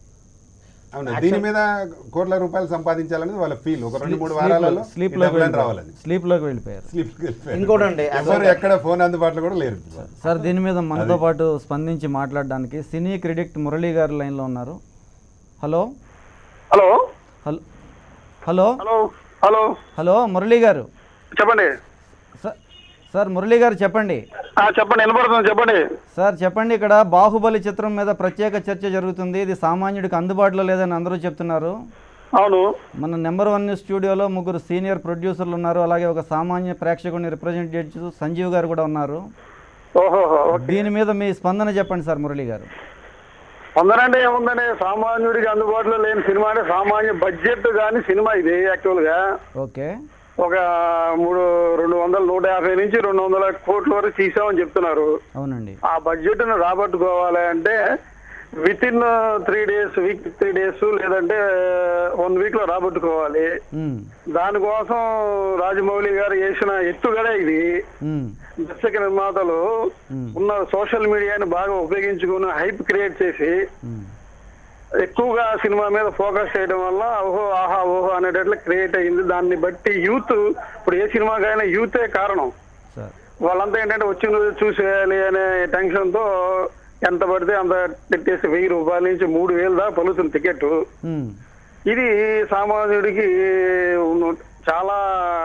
అవును దీని మీద కోట్ల రూపాయలు సంపాదించాలనేది వాళ్ళ ఫీల్ ఒక రెండు మూడు వారాలలో స్లీప్ ఈ లోకి డబ్బులని రావాలని స్లీప్ లోకి వెళ్ళిపోయారు స్లీప్ వెళ్ళిపోయారు. ఇంకోటండి, ఎవరు ఎక్కడ ఫోన్ అందుబాటులో కూడా లేరు సార్ దీని మీద మనతో పాటు స్పందించి మాట్లాడడానికి సినీ క్రెడిట్ మురళీ గారు లైన్లో ఉన్నారు hello hello hello hello hello hello hello Murali garu చెప్పండి సార్ సార్ మురళీ గారు చెప్పండి ఆ, చెప్పండి వినపడుతుంది చెప్పండి సార్ చెప్పండి ఇక్కడ బాహుబలి చిత్రం మీద ప్రత్యేక చర్చ జరుగుతుంది ఇది సామాన్యుడికి అందుబాటులో లేదని అందరూ చెప్తున్నారు అవును మన నెంబర్ వన్ న్యూస్ స్టూడియోలో ముగ్గురు సీనియర్ ప్రొడ్యూసర్లు ఉన్నారు అలాగే ఒక సామాన్య ప్రేక్షకుడిని రిప్రజెంట్ చేస్తూ సంజీవ్ గారు కూడా ఉన్నారు ఓహో దీని మీద మీ స్పందన చెప్పండి సార్ మురళి గారు వందనంటే ఏముందని సామాన్యుడికి అందుబాటులో లేని సినిమా అంటే సామాన్య బడ్జెట్ కానీ సినిమా ఇది యాక్చువల్ గా ఓకే ఒక మూడు రెండు వందల నూట యాభై నుంచి రెండు వందల కోట్ల వరకు తీసామని చెప్తున్నారు అవునండి ఆ బడ్జెట్ ను రాబట్టుకోవాలి అంటే within three days week three days లేదంటే వన్ వీక్ లో రాబట్టుకోవాలి ఉమ్, దానికోసం రాజమౌళి గారు చేసిన ఎత్తుగడ ఇది ఉమ్, దర్శక నిర్మాతలు Hmm. ఉన్న సోషల్ మీడియాని బాగా ఉపయోగించుకుని హైప్ క్రియేట్ చేసి ఉమ్, ఎక్కువగా సినిమా మీద ఫోకస్ చేయడం వల్ల ఓహో ఆహా ఓహో అనేటట్లు క్రియేట్ అయ్యింది దాన్ని బట్టి యూత్ ఇప్పుడు ఏ సినిమాకైనా యూతే కారణం సార్ వాళ్ళంతా ఏంటంటే వచ్చిన రోజు చూసేయాలి అనే టెన్షన్ తో ఎంత పడితే అంత పెట్టేసి వెయ్యి రూపాయల నుంచి మూడు వేలు దాకా పలుకుతుంది టికెట్ ఉమ్, ఇది సామాన్యుడికి ఉన్న- చాలా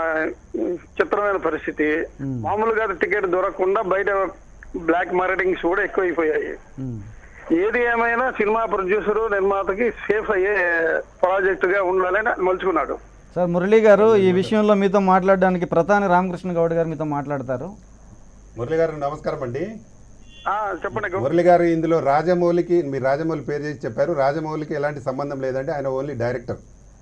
చిత్రమైన పరిస్థితి Hmm. మామూలుగా టికెట్ దొరకకుండా బయట బ్లాక్ మార్కెటింగ్స్ కూడా ఎక్కువైపోయాయి ఉమ్. ఏది ఏమైనా సినిమా ప్రొడ్యూసర్ నిర్మాతకి సేఫ్ అయ్యే ప్రాజెక్ట్ గా ఉండాలని మలుచుకున్నాడు సార్ మురళీ గారు ఈ విషయంలో మీతో మాట్లాడడానికి ప్రధాని రామకృష్ణ గౌడ్ గారు మీతో మాట్లాడతారు మురళి గారు నమస్కారం అండి ఆ, చెప్పండి గౌ- మురళి గారు ఇందులో రాజమౌళికి మీరు రాజమౌళి పేరు చేసి చెప్పారు రాజమౌళికి ఎలాంటి సంబంధం లేదండి ఆయన ఓన్లీ డైరెక్టర్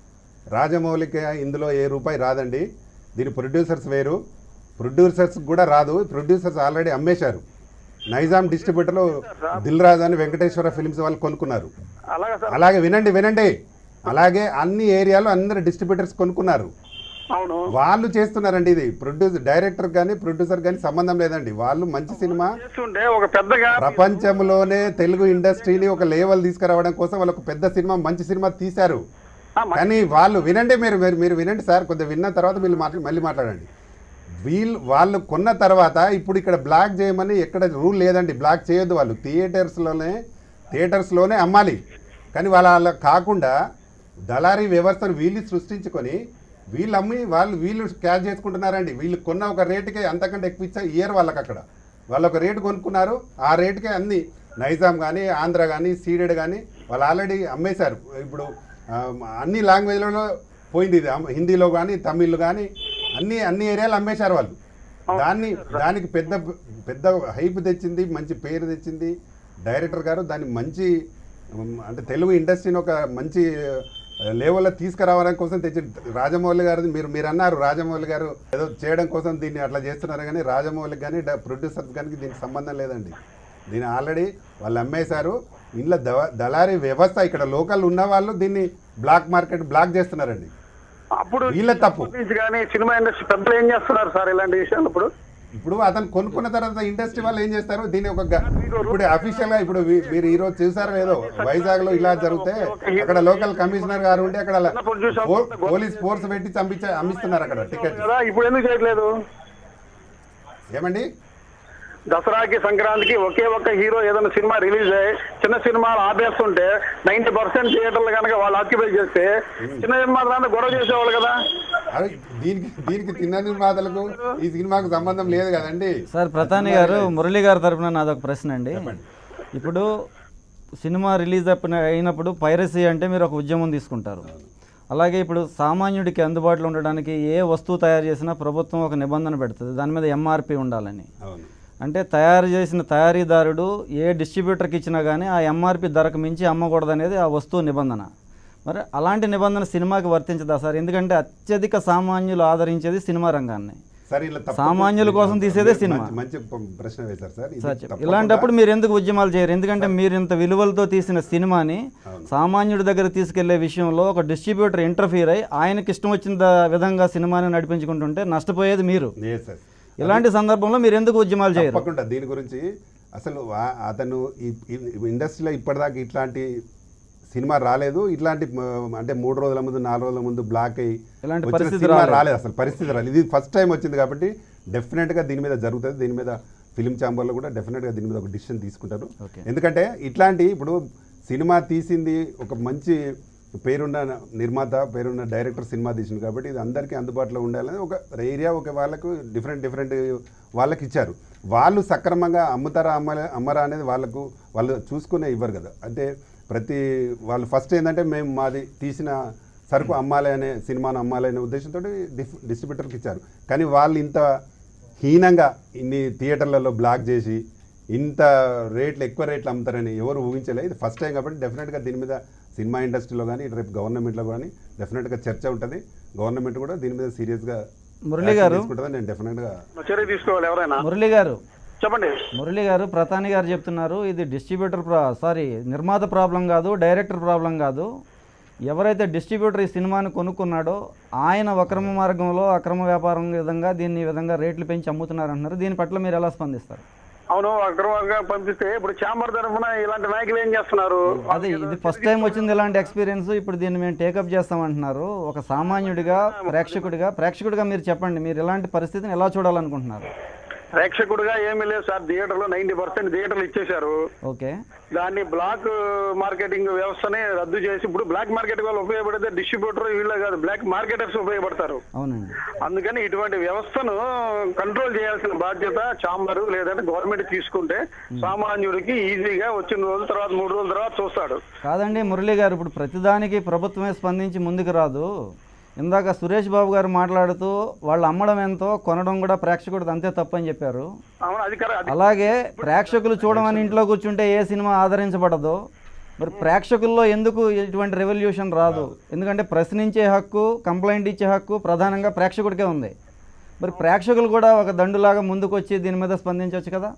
రాజమౌళికి ఇందులో ఏ రూపాయి రాదండి దీని ప్రొడ్యూసర్స్ వేరు ప్రొడ్యూసర్స్ కూడా రాదు ప్రొడ్యూసర్స్ ఆల్రెడీ అమ్మేశారు నైజాం డిస్ట్రిబ్యూటర్లో దిల్ రాజు అని వెంకటేశ్వర ఫిల్మ్స్ వాళ్ళు కొనుక్కున్నారు అలాగా సార్ అలాగే వినండి వినండి అలాగే అన్ని ఏరియాలో అందరు డిస్ట్రిబ్యూటర్స్ కొనుక్కున్నారు అవును వాళ్ళు చేస్తున్నారండి ఇది ప్రొడ్యూసర్ డైరెక్టర్ కానీ ప్రొడ్యూసర్ కానీ సంబంధం లేదండి వాళ్ళు మంచి సినిమా చేస్తుంటే ఒక పెద్దగా ప్రపంచంలోనే తెలుగు ఇండస్ట్రీని ఒక లెవెల్ తీసుకురావడం కోసం వాళ్ళు ఒక పెద్ద సినిమా మంచి సినిమా తీశారు ఆ, మ- కానీ వాళ్ళు వినండి మీరు మీరు మీరు వినండి సార్ కొద్దిగా విన్న తర్వాత వీళ్ళు మాట్లా మళ్ళీ మాట్లాడండి వీళ్ళు వాళ్ళు కొన్న తర్వాత ఇప్పుడు ఇక్కడ బ్లాక్ చేయమని ఎక్కడ రూల్ లేదండి బ్లాక్ చేయొద్దు వాళ్ళు థియేటర్స్లోనే థియేటర్స్లోనే అమ్మాలి కానీ వాళ్ళ అలా కాకుండా దళారీ వ్యవస్థను వీళ్ళు సృష్టించుకొని వీళ్ళు అమ్మి వాళ్ళు వీళ్ళు క్యాచ్ చేసుకుంటున్నారండి వీళ్ళు కొన్న ఒక రేటుకే అంతకంటే ఎక్కువ ఇచ్చా ఇయర్ వాళ్ళకి అక్కడ వాళ్ళు ఒక రేటు కొనుక్కున్నారు ఆ రేటుకే అన్ని నైజాం కానీ ఆంధ్ర కానీ సీడెడ్ కానీ వాళ్ళు ఆల్రెడీ అమ్మేశారు ఇప్పుడు ఆ, అన్ని లాంగ్వేజ్లలో పోయింది ఇది అమ్- హిందీలో కానీ తమిళ్ కానీ అన్ని అన్ని ఏరియాలు అమ్మేశారు వాళ్ళు దాన్ని దానికి పెద్ద పెద్ద హైప్ తెచ్చింది మంచి పేరు తెచ్చింది డైరెక్టర్ గారు దాన్ని మంచి ఉమ్, అంటే తెలుగు ఇండస్ట్రీని ఒక మంచి లెవెల్లో తీసుకురావడం కోసం తెచ్చి రాజమౌళి గారు మీరు మీరు అన్నారు రాజమౌళి గారు ఏదో చేయడం కోసం దీన్ని అట్లా చేస్తున్నారు కానీ రాజమౌళికి కానీ ప్రొడ్యూసర్స్ కానీ దీనికి సంబంధం లేదండి దీన్ని ఆల్రెడీ వాళ్ళు అమ్మేశారు ఇంట్లో దవ- దళారీ వ్యవస్థ ఇక్కడ లోకల్ ఉన్న వాళ్ళు దీన్ని బ్లాక్ మార్కెట్ బ్లాక్ చేస్తున్నారండి అప్పుడు వీళ్ళ తప్పు నుంచి కానీ సినిమా ఇండస్ట్రీ పెద్దలు ఏం చేస్తున్నారు సార్ ఇలాంటి విషయాలు ఇప్పుడు ఇప్పుడు అతను కొనుక్కున్న తర్వాత ఇండస్ట్రీ వాళ్ళు ఏం చేస్తారు దీన్ని ఒక గ- ఇప్పుడు అఫీషియల్ గా ఇప్పుడు వీ- మీరు ఈ రోజు చూసారో లేదో వైజాగ్ లో ఇలా జరిగితే అక్కడ లోకల్ కమిషనర్ గారు ఉంటే అక్కడ పో- పోలీస్ ఫోర్స్ పెట్టి చంపించే అమ్మిస్తున్నారు అక్కడ టికెట్ కదా ఇప్పుడు ఎందుకు చేయట్లేదు ఏమండి దసరాకి సంక్రాంతికి ఒకే ఒక్క హీరో ఏదైనా సినిమా రిలీజ్ అయ్యి చిన్న సినిమాలు ఆపేస్తుంటే నైన్టీ పర్సెంట్ థియేటర్లు కనుక వాళ్ళు ఆక్యుపై చేస్తే చిన్న సినిమాలు గొడవ చేసేవాళ్ళు కదా అరే దీనికి దీనికి తిన్న నిర్మాతలకు ఈ సినిమాకు సంబంధం లేదు కదండి సార్ ప్రధాని గారు మురళి గారి తరపున నాదొక ప్రశ్న అండి ఇప్పుడు సినిమా రిలీజ్ అయిన- అయినప్పుడు పైరసీ అంటే మీరు ఒక ఉద్యమం తీసుకుంటారు అలాగే ఇప్పుడు సామాన్యుడికి అందుబాటులో ఉండడానికి ఏ వస్తువు తయారు చేసినా ప్రభుత్వం ఒక నిబంధన పెడుతుంది దాని మీద ఎంఆర్పి ఉండాలని అవును అంటే తయారు చేసిన తయారీదారుడు ఏ డిస్ట్రిబ్యూటర్కి ఇచ్చినా కానీ ఆ ఎంఆర్పి ధరకు మించి అమ్మకూడదు అనేది ఆ వస్తువు నిబంధన మరి అలాంటి నిబంధన సినిమాకి వర్తించదా సార్ ఎందుకంటే అత్యధిక సామాన్యులు ఆదరించేది సినిమా రంగాన్ని సార్ ఇలా తప్పకుండా- సామాన్యుల కోసం తీసేదే సినిమా. మంచి- మంచి ప- ప్రశ్న వేశారు సార్ ఇది సార్ చెప్ప- తప్పకుండా- ఇలాంటప్పుడు మీరు ఎందుకు ఉద్యమాలు చేయరు ఎందుకంటే మీరు ఇంత విలువలతో తీసిన సినిమాని సామాన్యుడి దగ్గర తీసుకెళ్లే విషయంలో ఒక డిస్ట్రిబ్యూటర్ ఇంటర్ఫీర్ అయ్యి ఆయనకి ఇష్టం వచ్చిన ద- విధంగా సినిమాని నడిపించుకుంటుంటే నష్టపోయేది మీరు Yes, sir. ఇలాంటి సందర్భంలో మీరు ఎందుకు ఉద్యమాలు చేయరు తప్పకుండా దీని గురించి అసలు ఆ- అతను ఈ- ఈ ఇండస్ట్రీలో ఇప్పటిదాకా ఇట్లాంటి సినిమా రాలేదు ఇట్లాంటి మ, అంటే మూడు రోజుల ముందు నాలుగు రోజుల ముందు బ్లాక్ అయ్యి ఇలాంటి వచ్చిన పరిస్థితి సినిమా రాలేదు. రాలేదు అసలు పరిస్థితి రాలేదు ఇది ఫస్ట్ టైం వచ్చింది కాబట్టి డెఫినెట్గా దీని మీద జరుగుతుంది దీని మీద ఫిలిం ఛాంబర్లో కూడా డెఫినెట్గా దీని మీద ఒక డిసిషన్ తీసుకుంటారు Okay. ఎందుకంటే ఇట్లాంటి ఇప్పుడు సినిమా తీసింది ఒక మంచి పేరున్న నిర్మాత పేరున్న డైరెక్టర్ సినిమా తీసింది కాబట్టి ఇది అందరికీ అందుబాటులో ఉండాలని ఒక ఏరియా ఒక వాళ్ళకు డిఫరెంట్ డిఫరెంట్ వాళ్ళకి ఇచ్చారు వాళ్ళు సక్రమంగా అమ్ముతారా అమ్మలే అమ్మరా అనేది వాళ్ళకు వాళ్ళు చూసుకునే ఇవ్వరు కదా అంటే ప్రతి వాళ్ళు ఫస్ట్ ఏంటంటే మేము మాది తీసిన సరుకు అమ్మాలి అనే సినిమాను అమ్మాలి అనే ఉద్దేశంతో డిఫ్ డిస్ట్రిబ్యూటర్కి ఇచ్చారు కానీ వాళ్ళు ఇంత హీనంగా ఇన్ని థియేటర్లలో బ్లాక్ చేసి ఇంత రేట్లు ఎక్కువ రేట్లు అమ్ముతారని ఎవరు ఊహించలేదు ఇది ఫస్ట్ టైం కాబట్టి డెఫినెట్గా దీని మీద సినిమా ఇండస్ట్రీలో కానీ రేపు గవర్నమెంట్లో కానీ డెఫినెట్గా చర్చ ఉంటుంది గవర్నమెంట్ కూడా దీని మీద సీరియస్గా మురళి గారు తీసుకుంటుందని నేను డెఫినెట్గా చర్య తీసుకోవాలి ఎవరైనా మురళి గారు చెప్పండి మురళి గారు ప్రధాని గారు చెప్తున్నారు ఇది డిస్ట్రిబ్యూటర్ ప్రా సారీ నిర్మాత ప్రాబ్లం కాదు డైరెక్టర్ ప్రాబ్లం కాదు ఎవరైతే డిస్ట్రిబ్యూటర్ ఈ సినిమాని కొనుక్కున్నాడో ఆయన అక్రమ మార్గంలో అక్రమ వ్యాపారం విధంగా దీన్ని ఈ విధంగా రేట్లు పెంచి అమ్ముతున్నారు అంటున్నారు దీని పట్ల మీరు ఎలా స్పందిస్తారు అవును అక్రమంగా పంపిస్తే ఇప్పుడు చాంబర్ తరఫున ఇలాంటి నాయకులు ఏం చేస్తున్నారు అదే ఇది ఫస్ట్ టైం వచ్చింది ఇలాంటి ఎక్స్పీరియన్స్ ఇప్పుడు దీన్ని మేము టేకప్ చేస్తామంటున్నారు ఒక సామాన్యుడిగా ప్రేక్షకుడిగా ప్రేక్షకుడిగా మీరు చెప్పండి మీరు ఇలాంటి పరిస్థితిని ఎలా చూడాలనుకుంటున్నారు ప్రేక్షకుడుగా ఏమీ లేదు సార్ థియేటర్లో నైన్టీ పర్సెంట్ థియేటర్లు ఇచ్చేశారు ఓకే దాన్ని బ్లాక్ మార్కెటింగ్ వ్యవస్థని రద్దు చేసి ఇప్పుడు బ్లాక్ మార్కెట్ వల్ల ఉపయోగపడితే డిస్ట్రిబ్యూటర్ వీళ్ళే కాదు బ్లాక్ మార్కెటర్స్ ఉపయోగపడతారు అవునండి అందుకని ఇటువంటి వ్యవస్థను కంట్రోల్ చేయాల్సిన బాధ్యత చాంబర్ లేదంటే గవర్నమెంట్ తీసుకుంటే సామాన్యుడికి ఈజీగా వచ్చిన రోజుల తర్వాత మూడు రోజుల తర్వాత చూస్తాడు కాదండి మురళి గారు ఇప్పుడు ప్రతిదానికి ప్రభుత్వమే స్పందించి ముందుకు రాదు ఇందాక సురేష్ బాబు గారు మాట్లాడుతూ వాళ్ళు అమ్మడం ఎంతో కొనడం కూడా ప్రేక్షకుడిది అంతే తప్పని చెప్పారు అవును అది కరెక్ట్ అది అలాగే ప్రేక్షకులు చూడమని ఇంట్లో కూర్చుంటే ఏ సినిమా ఆదరించబడదో మరి ప్రేక్షకుల్లో ఎందుకు ఇటువంటి రెవల్యూషన్ రాదు ఎందుకంటే ప్రశ్నించే హక్కు కంప్లైంట్ ఇచ్చే హక్కు ప్రధానంగా ప్రేక్షకుడికే ఉంది మరి ప్రేక్షకులు కూడా ఒక దండులాగా ముందుకు వచ్చి దీని మీద స్పందించవచ్చు కదా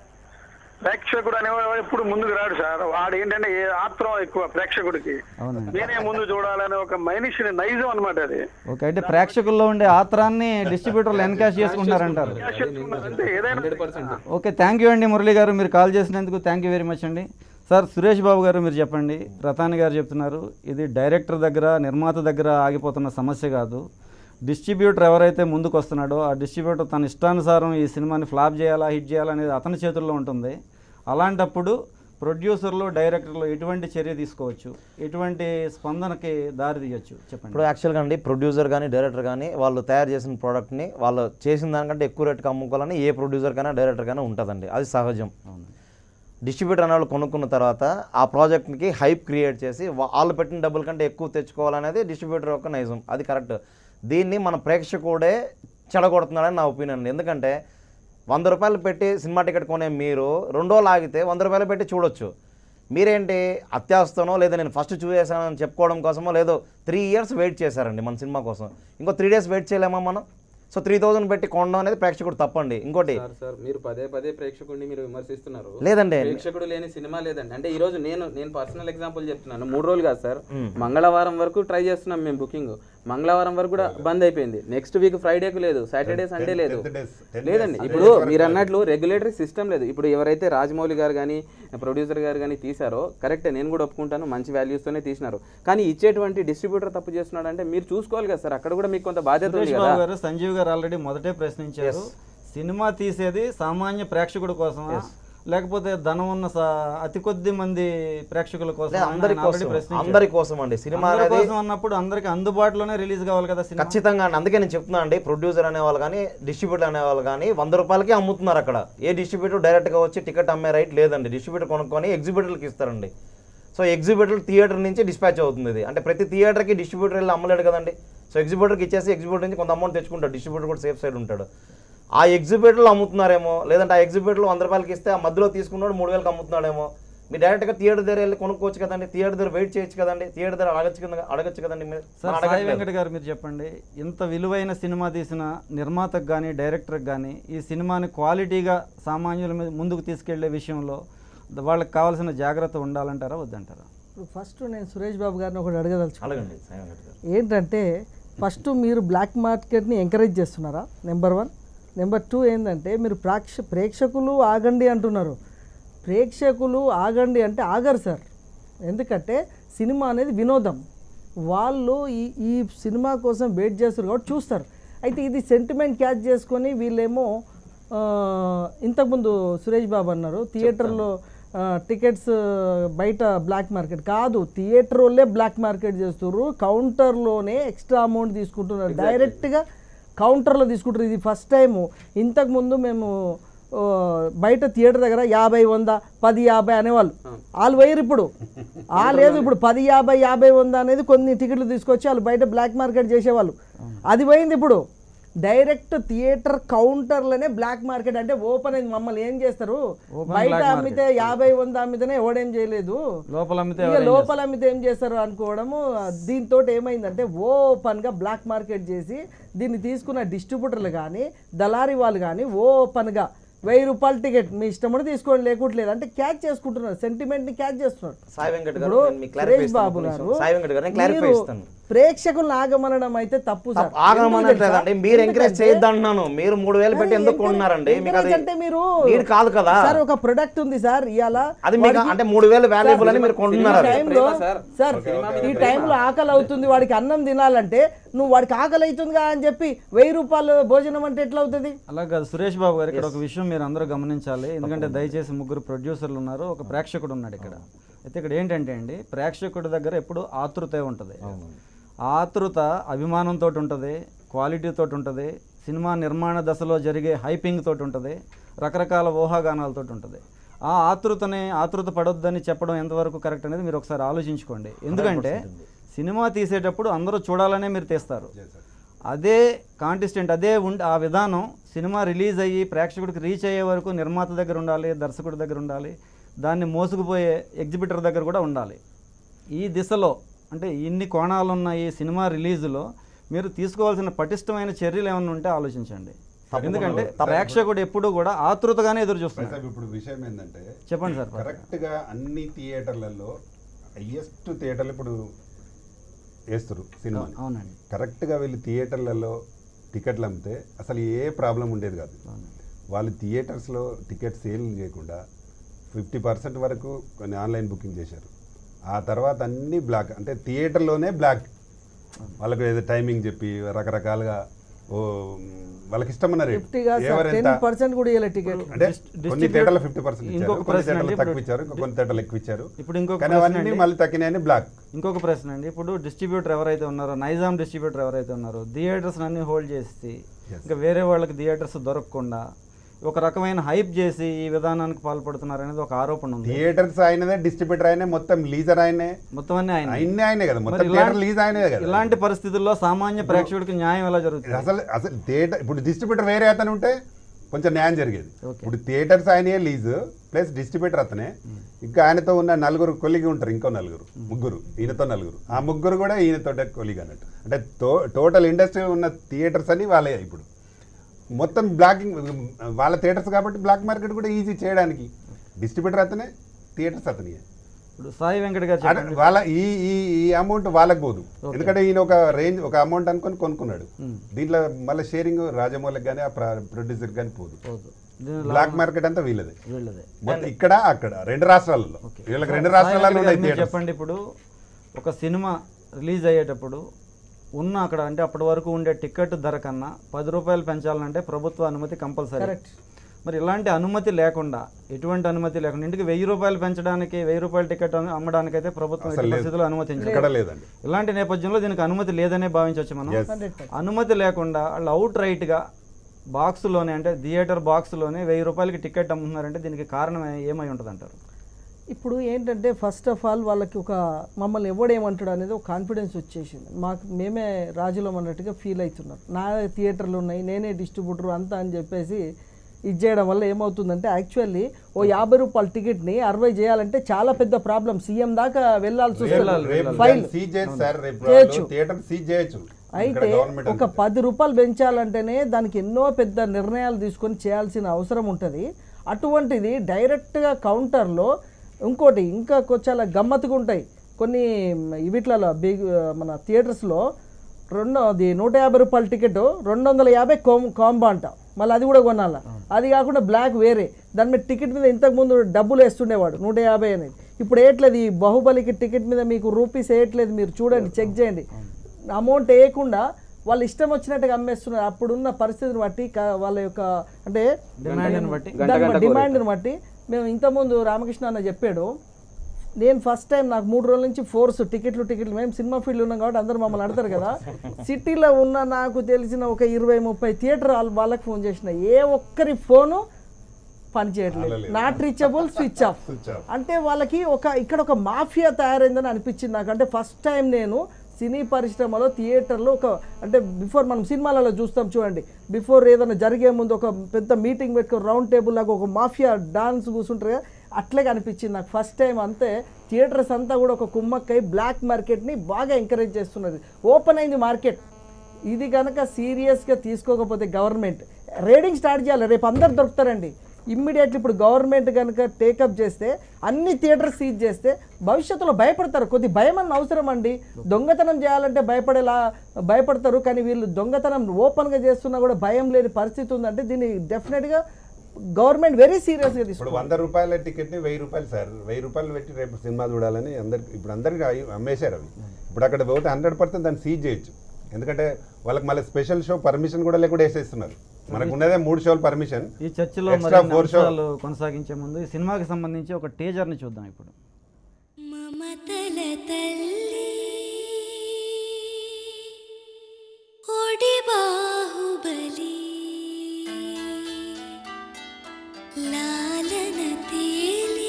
ప్రేక్షకుడు అనేవాడు ఎప్పుడు ముందుకు రాడు సార్ వాడు ఏంటంటే ఏ ఆత్రం ఎక్కువ ప్రేక్షకుడికి అవునండి నేనే ముందు చూడాలనే ఒక మనిషిని నైజం అనమాట అది ఓకే అంటే ప్రేక్షకుల్లో ఉండే ఆత్రాన్ని డిస్ట్రిబ్యూటర్లు ఎన్కాష్ చేసుకుంటున్నారంటారు క్యాష్ చేసుకున్నారు అంతే ఏదైనా hundred percent okay thank you అండి మురళి గారు మీరు కాల్ చేసినందుకు థ్యాంక్ యూ వెరీ మచ్ అండి సార్ సురేష్ బాబు గారు మీరు చెప్పండి రతాని గారు చెప్తున్నారు ఇది డైరెక్టర్ దగ్గర నిర్మాత దగ్గర ఆగిపోతున్న సమస్య కాదు డిస్ట్రిబ్యూటర్ ఎవరైతే ముందుకు వస్తున్నాడో ఆ డిస్ట్రిబ్యూటర్ తన ఇష్టానుసారం ఈ సినిమాని ఫ్లాప్ చేయాలా హిట్ చేయాలా అనేది అతని చేతుల్లో ఉంటుంది అలాంటప్పుడు ప్రొడ్యూసర్లు డైరెక్టర్లు ఎటువంటి చర్య తీసుకోవచ్చు ఎటువంటి స్పందనకి దారి తీయొచ్చు చెప్పండి ఇప్పుడు యాక్చువల్గా అండి ప్రొడ్యూసర్ కానీ డైరెక్టర్ కానీ వాళ్ళు తయారు చేసిన ప్రోడక్ట్ని వాళ్ళు చేసిన దానికంటే ఎక్కువ రేటుకి అమ్ముకోవాలని ఏ ప్రొడ్యూసర్ కైనా డైరెక్టర్ కైనా ఉంటుందండి అది సహజం అవును డిస్ట్రిబ్యూటర్ అనే వాళ్ళు కొనుక్కున్న తర్వాత ఆ ప్రాజెక్ట్కి హైప్ క్రియేట్ చేసి వా- వాళ్ళు పెట్టిన డబ్బుల కంటే ఎక్కువ తెచ్చుకోవాలనేది డిస్ట్రిబ్యూటర్ యొక్క నైజం అది కరెక్ట్ దీన్ని మన ప్రేక్షకుడే చెడగొడుతున్నాడని నా ఒపీనియన్ అండి ఎందుకంటే వంద రూపాయలు పెట్టి సినిమా టికెట్ కొనే మీరు రెండు రోజులు ఆగితే వంద రూపాయలు పెట్టి చూడొచ్చు మీరేంటి అత్యాస్తనో లేదా నేను ఫస్ట్ చూసేసానని చెప్పుకోవడం కోసమో లేదో త్రీ ఇయర్స్ వెయిట్ చేశారండి మన సినిమా కోసం ఇంకో త్రీ డేస్ వెయిట్ చేయలేమా మనం సో త్రీ థౌజండ్ పెట్టి కొనడం అనేది ప్రేక్షకుడు తప్పండి ఇంకోటి సార్ సార్ మీరు పదే పదే ప్రేక్షకుడిని మీరు విమర్శిస్తున్నారు లేదండి ప్రేక్షకుడు లేని సినిమా లేదండి అంటే ఈ రోజు నేను నేను పర్సనల్ ఎగ్జాంపుల్ చెప్తున్నాను మూడు రోజులు కాదు సార్ మంగళవారం వరకు ట్రై చేస్తున్నాం మేము బుకింగ్ మంగళవారం వరకు కూడా బంద్ అయిపోయింది నెక్స్ట్ వీక్ ఫ్రైడేకు లేదు సాటర్డే సండే లేదు tenth days, ten లేదండి days, ఇప్పుడు మీరు అన్నట్లు రెగ్యులేటరీ సిస్టమ్ లేదు ఇప్పుడు ఎవరైతే రాజమౌళి గారు కానీ ప్రొడ్యూసర్ గారు కానీ తీశారో కరెక్టే నేను కూడా ఒప్పుకుంటాను మంచి వాల్యూస్తోనే తీసినారు కానీ ఇచ్చేటువంటి డిస్ట్రిబ్యూటర్ తప్పు చేస్తున్నాడు అంటే మీరు చూసుకోవాలి కదా సార్ అక్కడ కూడా మీకు కొంత బాధ్యత ఉంది సురేష్ కదా బాబు గారు సంజీవ్ గారు ఆల్రెడీ మొదటే ప్రశ్నించారు సినిమా తీసేది సామాన్య ప్రేక్షకుడు కోసమా లేకపోతే ధనం ఉన్న సా- అతి కొద్ది మంది ప్రేక్షకుల కోసం అంటే అందరి కోసం అందరి కోసం అండి సినిమా అందరి అనేది కోసం అన్నప్పుడు అందరికి అందుబాటులోనే రిలీజ్ కావాలి కదా సినిమా ఖచ్చితంగా అండి అందుకే నేను చెప్తున్నా అండి ప్రొడ్యూసర్ అనేవాళ్ళు కానీ డిస్ట్రిబ్యూటర్ అనేవాళ్ళు కానీ వంద రూపాయలకి అమ్ముతున్నారు అక్కడ ఏ డిస్ట్రిబ్యూటర్ డైరెక్ట్గా వచ్చి టికెట్ అమ్మే రైట్ లేదండి డిస్ట్రిబ్యూటర్ కొనుక్కొని ఎగ్జిబ్యూటర్కి ఇస్తారండి సో ఎగ్జిబ్యూటర్ థియేటర్ నుంచి డిస్పాచ్ అవుతుంది ఇది అంటే ప్రతి థియేటర్కి డిస్ట్రిబ్యూటర్ వెళ్ళి అమ్మలేడు కదండి సో ఎగ్జిబ్యూటర్కి ఇచ్చేసి ఎగ్జిబ్యూటర్ నుంచి కొంత అమౌంట్ తెచ్చుకుంటాడు డిస్ట్రిబ్యూటర్ కూడా సేఫ్ సైడ్ ఉంటాడు ఆ ఎగ్జిబ్యూటర్లు అమ్ముతున్నారేమో లేదంటే ఆ ఎగ్జిబ్యూటర్లు వంద రూపాయలకి ఇస్తే ఆ మధ్యలో తీసుకున్నాడు మూడు వేలకు అమ్ముతున్నాడేమో మీరు డైరెక్ట్గా థియేటర్ దగ్గర వెళ్ళి కొనుక్కోవచ్చు కదండి థియేటర్ దగ్గర వెయిట్ చేయొచ్చు కదండి థియేటర్ దగ్గర అడగచ్చు కదా అడగచ్చు కదండి మీరు సార్ మనం సాయి అడగట్లేదు. వెంకట్ గారు మీరు చెప్పండి ఇంత విలువైన సినిమా తీసిన నిర్మాతకు కానీ డైరెక్టర్కి కానీ ఈ సినిమాని క్వాలిటీగా సామాన్యుల మీద ముందుకు తీసుకెళ్లే విషయంలో వాళ్ళకి కావాల్సిన జాగ్రత్త ఉండాలంటారా వద్దంటారా ఇప్పుడు ఫస్ట్ నేను సురేష్ బాబు గారిని ఒకటి అడగదలుచు అడగండి సాయి వెంకట్ గారు ఏంటంటే ఫస్ట్ మీరు బ్లాక్ మార్కెట్ని ఎంకరేజ్ చేస్తున్నారా నెంబర్ వన్ నెంబర్ టూ ఏంటంటే మీరు ప్రేక్ష ప్రేక్షకులు ఆగండి అంటున్నారు ప్రేక్షకులు ఆగండి అంటే ఆగరు సార్ ఎందుకంటే సినిమా అనేది వినోదం వాళ్ళు ఈ ఈ సినిమా కోసం వెయిట్ చేస్తారు కాబట్టి చూస్తారు అయితే ఇది సెంటిమెంట్ క్యాచ్ చేసుకొని వీళ్ళేమో ఆ, ఇంతకుముందు సురేష్ బాబు అన్నారు థియేటర్లో ఆ, టికెట్స్ బయట బ్లాక్ మార్కెట్ కాదు థియేటర్ వాళ్ళే బ్లాక్ మార్కెట్ చేస్తున్నారు కౌంటర్లోనే ఎక్స్ట్రా అమౌంట్ తీసుకుంటున్నారు డైరెక్ట్గా కౌంటర్లో తీసుకుంటారు ఇది ఫస్ట్ టైము ఇంతకుముందు మేము ఆ, బయట థియేటర్ దగ్గర యాభై వంద పది యాభై అనేవాళ్ళు వాళ్ళు వేయరు ఇప్పుడు ఆ లేదు ఇప్పుడు పది యాభై యాభై వంద అనేది కొన్ని టికెట్లు తీసుకొచ్చి వాళ్ళు బయట బ్లాక్ మార్కెట్ చేసేవాళ్ళు అది పోయింది ఇప్పుడు డైరెక్ట్ థియేటర్ కౌంటర్లోనే బ్లాక్ మార్కెట్ అంటే ఓపెన్ అయింది మమ్మల్ని ఏం చేస్తారు Open బయట black అమ్మితే యాభై వంద అమ్మితేనే ఎవడేం చేయలేదు లోపల అమ్మితే ఇక ఎవరేం లోపల అమ్మితే ఏం చేస్తారు అనుకోవడము దీంతో ఏమైందంటే ఓపెన్గా బ్లాక్ మార్కెట్ చేసి దీన్ని తీసుకున్న డిస్ట్రిబ్యూటర్లు కానీ దళారీ వాళ్ళు కానీ ఓపెన్గా వెయ్యి రూపాయల టికెట్ మీ ఇష్టం కూడా తీసుకోండి లేకుంటలేదు అంటే క్యాచ్ చేసుకుంటున్నారు సెంటిమెంట్ని క్యాచ్ చేస్తున్నారు సాయి వెంకట్ గారు ఇప్పుడు నేను మీకు క్లారిఫై సురేష్ బాబు ఇస్తాను గారు సాయి వెంకట్ గారు నేను క్లారిఫై మీరు ఇస్తాను ప్రేక్షకులను ఆగమనడం అయితే తప్పు సార్ ఎందుకు ఆగమనట్లేదండి తెలుసా? మీరు ఎంకరేజ్ ఎందుకంటే- చేయొద్దంటున్నాను మీరు మూడు వేలు పెట్టి అరే ఎందుకు encourage- కొన్నారండి మీకు అది encourage అంటే మీరు నీడ్ కాదు కదా సార్ ఒక ప్రొడక్ట్ ఉంది సార్ ఇవాళ అది మీకు అంటే మూడు వేలు వాల్యుబుల్ అని మీరు ఈ కొంటున్నారు అది. టైంలో ప్రేమ సార్. సార్ ఈ టైంలో ఆకలి అవుతుంది వాడికి అన్నం తినాలంటే నువ్వు వాడికి ఆకలి అవుతుందిగా అని చెప్పి వెయ్యి రూపాయలు భోజనం అంటే ఎట్లా అవుతుంది అలా కాదు సురేష్ బాబు గారు ఇక్కడ ఒక విషయం మీరు అందరూ గమనించాలి ఎందుకంటే దయచేసి ముగ్గురు ప్రొడ్యూసర్లు ఉన్నారు ఒక ప్రేక్షకుడు ఉన్నాడు ఇక్కడ అయితే ఇక్కడ ఏంటంటే అండి ప్రేక్షకుడి దగ్గర ఎప్పుడు ఆతృతే ఉంటుంది ఆతృత అభిమానంతో ఉంటుంది క్వాలిటీతో ఉంటుంది సినిమా నిర్మాణ దశలో జరిగే హైపింగ్ తోటి ఉంటుంది రకరకాల ఊహాగానాలతో ఉంటుంది ఆ ఆతృతని ఆతృత పడొద్దని చెప్పడం ఎంతవరకు కరెక్ట్ అనేది మీరు ఒకసారి ఆలోచించుకోండి ఎందుకంటే సినిమా తీసేటప్పుడు అందరూ చూడాలనే మీరు తీస్తారు అదే కాంటెస్టెంట్ అదే ఉండి ఆ విధానం సినిమా రిలీజ్ అయ్యి ప్రేక్షకుడికి రీచ్ అయ్యే వరకు నిర్మాత దగ్గర ఉండాలి దర్శకుడి దగ్గర ఉండాలి దాన్ని మోసుకుపోయే ఎగ్జిబిటర్ దగ్గర కూడా ఉండాలి ఈ దిశలో అంటే ఇన్ని కోణాలు ఉన్న ఈ సినిమా రిలీజులో మీరు తీసుకోవాల్సిన పటిష్టమైన చర్యలు ఏమైనా ఉంటే ఆలోచించండి ఎందుకంటే ప్రేక్షకుడు ఎప్పుడూ కూడా ఆతృతగానే ఎదురు చూస్తున్నాడు ప్రతాప్ ఇప్పుడు విషయం ఏంటంటే చెప్పండి సార్ కరెక్ట్ గా అన్ని థియేటర్లలో హయ్యెస్ట్ థియేటర్లు ఇప్పుడు వేస్తారు సినిమా అవునండి కరెక్ట్ గా వీళ్ళు థియేటర్లలో టికెట్లు అమ్మితే అసలు ఏ ప్రాబ్లం ఉండేది కాదు వాళ్ళు థియేటర్స్లో టికెట్ సేల్ చేయకుండా ఫిఫ్టీ పర్సెంట్ వరకు కొన్ని ఆన్లైన్ బుకింగ్ చేశారు ఆ తర్వాత అన్ని బ్లాక్ అంటే థియేటర్లోనే బ్లాక్ వాళ్ళకి ఏదో టైమింగ్ చెప్పి రకరకాలుగా ఓ వాళ్ళకి ఇష్టమన్న రేట్ ఫిఫ్టీగా సార్ టెన్ ఎవరెంత పర్సెంట్ కూడా ఇవ్వలే టికెట్ అంటే Dis- కొన్ని థియేటర్లో ఫిఫ్టీ పర్సెంట్ ఇచ్చారు ఇంకొక కొన్ని ప్రశ్న థియేటర్లు అండి, తక్కువ ఇప్పుడు ఇచ్చారు ఇంకా కొన్ని థియేటర్లు ఎక్కువ ఇచ్చారు ఇప్పుడు ఇంకొక కానీ ప్రశ్న అవన్నీ అండి. మళ్ళీ తగ్గినాయని బ్లాక్ ఇంకొక ప్రశ్న అండి ఇప్పుడు డిస్ట్రిబ్యూటర్ ఎవరైతే ఉన్నారో నైజాం డిస్ట్రిబ్యూటర్ ఎవరైతే ఉన్నారో థియేటర్స్ అన్ని హోల్డ్ చేసి ఇంకా వేరే వాళ్ళకి థియేటర్స్ దొరకకుండా ఒక రకమైన హైప్ చేసి ఈ విధానానికి పాల్పడుతున్నారు అనేది ఒక ఆరోపణ ఉంది థియేటర్స్ ఆయనదే డిస్ట్రిబ్యూటర్ ఆయనే మొత్తం లీజర్ ఆయనే మొత్తం అన్ని ఆయన ఆయన్నే ఆయనే కదా మొత్తం మరి థియేటర్ ఇలాంటి- లీజ్ ఆయనే కదా ఇలాంటి పరిస్థితుల్లో సామాన్య ప్రేక్షకుడికి న్యాయం ఎలా జరుగుతుంది అసలు అసలు థియేటర్ ఇప్పుడు డిస్ట్రిబ్యూటర్ వేరే అతను ఉంటే కొంచెం న్యాయం జరిగేది ఓకే. ఇప్పుడు థియేటర్స్ ఆయనే లీజ్ ప్లస్ డిస్ట్రిబ్యూటర్ అతనే ఇంకా ఆయనతో ఉన్న నలుగురు కొలిగి ఉంటారు ఇంకో నలుగురు ముగ్గురు ఈయనతో నలుగురు ఆ ముగ్గురు కూడా ఈయనతో కొలిగి అన్నట్టు అంటే తో టోటల్ ఇండస్ట్రీ ఉన్న థియేటర్స్ అని వాళ్ళే ఇప్పుడు మొత్తం బ్లాకింగ్ వాళ్ళ థియేటర్స్ కాబట్టి బ్లాక్ మార్కెట్ కూడా ఈజీ చేయడానికి డిస్ట్రిబ్యూటర్ అతనే థియేటర్స్ అతనే ఇప్పుడు సాయి వెంకట్ గారు అదే చెప్పండి వాళ్ళ ఈ ఈ ఈ అమౌంట్ వాళ్ళకి పోదు ఎందుకంటే ఈయన ఒక రేంజ్ ఒక అమౌంట్ అనుకొని కొనుక్కున్నాడు దీంట్లో మళ్ళీ షేరింగ్ రాజమౌళికి కానీ ఆ ప్రొడ్యూసర్ కానీ పోదు పోదు. దీని బ్లాక్ మార్కెట్ అంతా వీళ్ళదే వీళ్ళదే మొత్తం ఇక్కడ అక్కడ రెండు రాష్ట్రాలలో వీళ్ళకి రెండు సాయి రాష్ట్రాలలో వెంకట్ ఉన్నాయి గారు మీరు theatres. చెప్పండి ఇప్పుడు ఒక సినిమా రిలీజ్ అయ్యేటప్పుడు ఉన్న అక్కడ అంటే అప్పటి వరకు ఉండే టికెట్ ధర కన్నా పది రూపాయలు పెంచాలంటే ప్రభుత్వ అనుమతి కంపల్సరీ కరెక్ట్ మరి ఇలాంటి అనుమతి లేకుండా ఎటువంటి అనుమతి లేకుండా ఇంటికి వెయ్యి రూపాయలు పెంచడానికి వెయ్యి రూపాయల టికెట్ అమ్మ- అమ్మడానికైతే ప్రభుత్వం ఎట్టి అసలు లేదు. పరిస్థితుల్లో అనుమతించదు ఇక్కడ లేదండి ఇలాంటి నేపథ్యంలో దీనికి అనుమతి లేదనే భావించవచ్చు మనం Yes. హండ్రెడ్ అనుమతి లేకుండా వాళ్ళు అవుట్ రైట్గా బాక్స్లోనే అంటే థియేటర్ బాక్స్లోనే వెయ్యి రూపాయలకి టికెట్ అమ్ముతున్నారంటే దీనికి కారణం ఏ- ఏమై ఉంటుంది అంటారు ఇప్పుడు ఏంటంటే ఫస్ట్ ఆఫ్ ఆల్ వాళ్ళకి ఒక మమ్మల్ని ఎవడేమంటాడు అనేది ఒక కాన్ఫిడెన్స్ వచ్చేసింది మాకు మేమే రాజులం అన్నట్టుగా ఫీల్ అవుతున్నారు నా థియేటర్లు ఉన్నాయి నేనే డిస్ట్రిబ్యూటర్ అంతా అని చెప్పేసి ఇది చేయడం వల్ల ఏమవుతుందంటే యాక్చువల్లీ ఓ యాభై రూపాయల టికెట్ని అరవై చేయాలంటే చాలా పెద్ద ప్రాబ్లం సీఎం దాకా వెళ్ళాల్సి వస్తుంది రేపు ఫైల్ సీజ్ చేయొచ్చు సార్ రేపు చేయొచ్చు. థియేటర్ సీజ్ చేయొచ్చు అయితే గవర్నమెంట్ ఒక పది రూపాయలు పెంచాలంటేనే దానికి ఎన్నో పెద్ద నిర్ణయాలు తీసుకొని చేయాల్సిన అవసరం ఉంటుంది అటువంటిది డైరెక్ట్గా కౌంటర్లో ఇంకోటి ఇంకా కొ- చాలా గమ్మత్తుగా ఉంటాయి కొన్ని వీటిలలో బిగ్ మన థియేటర్స్లో రెండు అది నూట యాభై రూపాయల టికెట్ రెండు వందల యాభై కోమ్ కాంబో అంట మళ్ళీ అది కూడా కొనాల అది కాకుండా బ్లాక్ వేరే దాని మీద టికెట్ మీద ఇంతకుముందు డబ్బులు వేస్తుండేవాడు నూట యాభై అనేది ఇప్పుడు వేయట్లేదు ఈ బాహుబలికి టికెట్ మీద మీకు రూపీస్ వేయట్లేదు మీరు చూడండి చెక్ చేయండి అమౌంట్ వేయకుండా వాళ్ళు ఇష్టం వచ్చినట్టుగా అమ్మేస్తున్నారు అప్పుడున్న పరిస్థితిని బట్టి క- వాళ్ళ యొక్క అంటే డిమాండ్ని బట్టి దాని బట్టి డిమాండ్ని బట్టి మేము ఇంతకుముందు రామకృష్ణ అన్న చెప్పాడు నేను ఫస్ట్ టైం నాకు మూడు రోజుల నుంచి ఫోర్స్ టికెట్లు టికెట్లు మేము సినిమా ఫీల్డ్ ఉన్నాం కాబట్టి అందరూ మమ్మల్ని అడతారు కదా సిటీలో ఉన్న నాకు తెలిసిన ఒక ఇరవై ముప్పై థియేటర్ వాళ్ళకి ఫోన్ చేసిన ఏ ఒక్కరి ఫోను పని చేయట్లేదు నాట్ రీచబుల్ స్విచ్ ఆఫ్ అంటే వాళ్ళకి ఒక ఇక్కడ ఒక మాఫియా తయారైందని అనిపించింది నాకు అంటే ఫస్ట్ టైం నేను సినీ పరిశ్రమలో థియేటర్లో ఒక అంటే బిఫోర్ మనం సినిమాలలో చూస్తాం చూడండి బిఫోర్ ఏదైనా జరిగే ముందు ఒక పెద్ద మీటింగ్ పెట్టుకొని రౌండ్ టేబుల్ లాగా ఒక మాఫియా డాన్స్ కూర్చుంటారు కదా అట్లే కనిపించింది నాకు ఫస్ట్ టైం అంతే థియేటర్స్ అంతా కూడా ఒక కుమ్మక్కై బ్లాక్ మార్కెట్ని బాగా ఎంకరేజ్ చేస్తున్నది ఓపెన్ అయింది మార్కెట్ ఇది కనుక సీరియస్గా తీసుకోకపోతే గవర్నమెంట్ రేడింగ్ స్టార్ట్ చేయాలి రేపు అందరు దొరుకుతారండి ఇమ్మీడియట్లీ ఇప్పుడు గవర్నమెంట్ కనుక టేకప్ చేస్తే అన్ని థియేటర్స్ సీజ్ చేస్తే భవిష్యత్తులో భయపడతారు కొద్ది భయం అన్న అవసరం అండి దొంగతనం చేయాలంటే భయపడేలా భయపడతారు కానీ వీళ్ళు దొంగతనం ఓపెన్గా చేస్తున్నా కూడా భయం లేని పరిస్థితి ఉందంటే దీన్ని డెఫినెట్గా గవర్నమెంట్ వెరీ సీరియస్గా ఇప్పుడు తీసుకోవాలి వంద రూపాయల టికెట్ని వెయ్యి రూపాయలు సార్ వెయ్యి రూపాయలు పెట్టి రేపు సినిమా చూడాలని అందరికి ఇప్పుడు అందరికి అయి- అమ్మేశారు అవి ఇప్పుడు అక్కడ పోతే హండ్రెడ్ పర్సెంట్ దాన్ని సీజ్ చేయొచ్చు ఎందుకంటే వాళ్ళకి మళ్ళీ స్పెషల్ షో పర్మిషన్ కూడా లేకుండా వేసేస్తున్నారు మనకు ఉన్నదే మూడు షోలు పర్మిషన్ ఈ చర్చలో Extra మరి four show. అంశాలు కొనసాగించే ముందు ఈ సినిమాకి సంబంధించి ఒక టీజర్ని చూద్దాం ఇప్పుడు మమతల తల్లి ఒడి బాహుబలి లాలన తేలి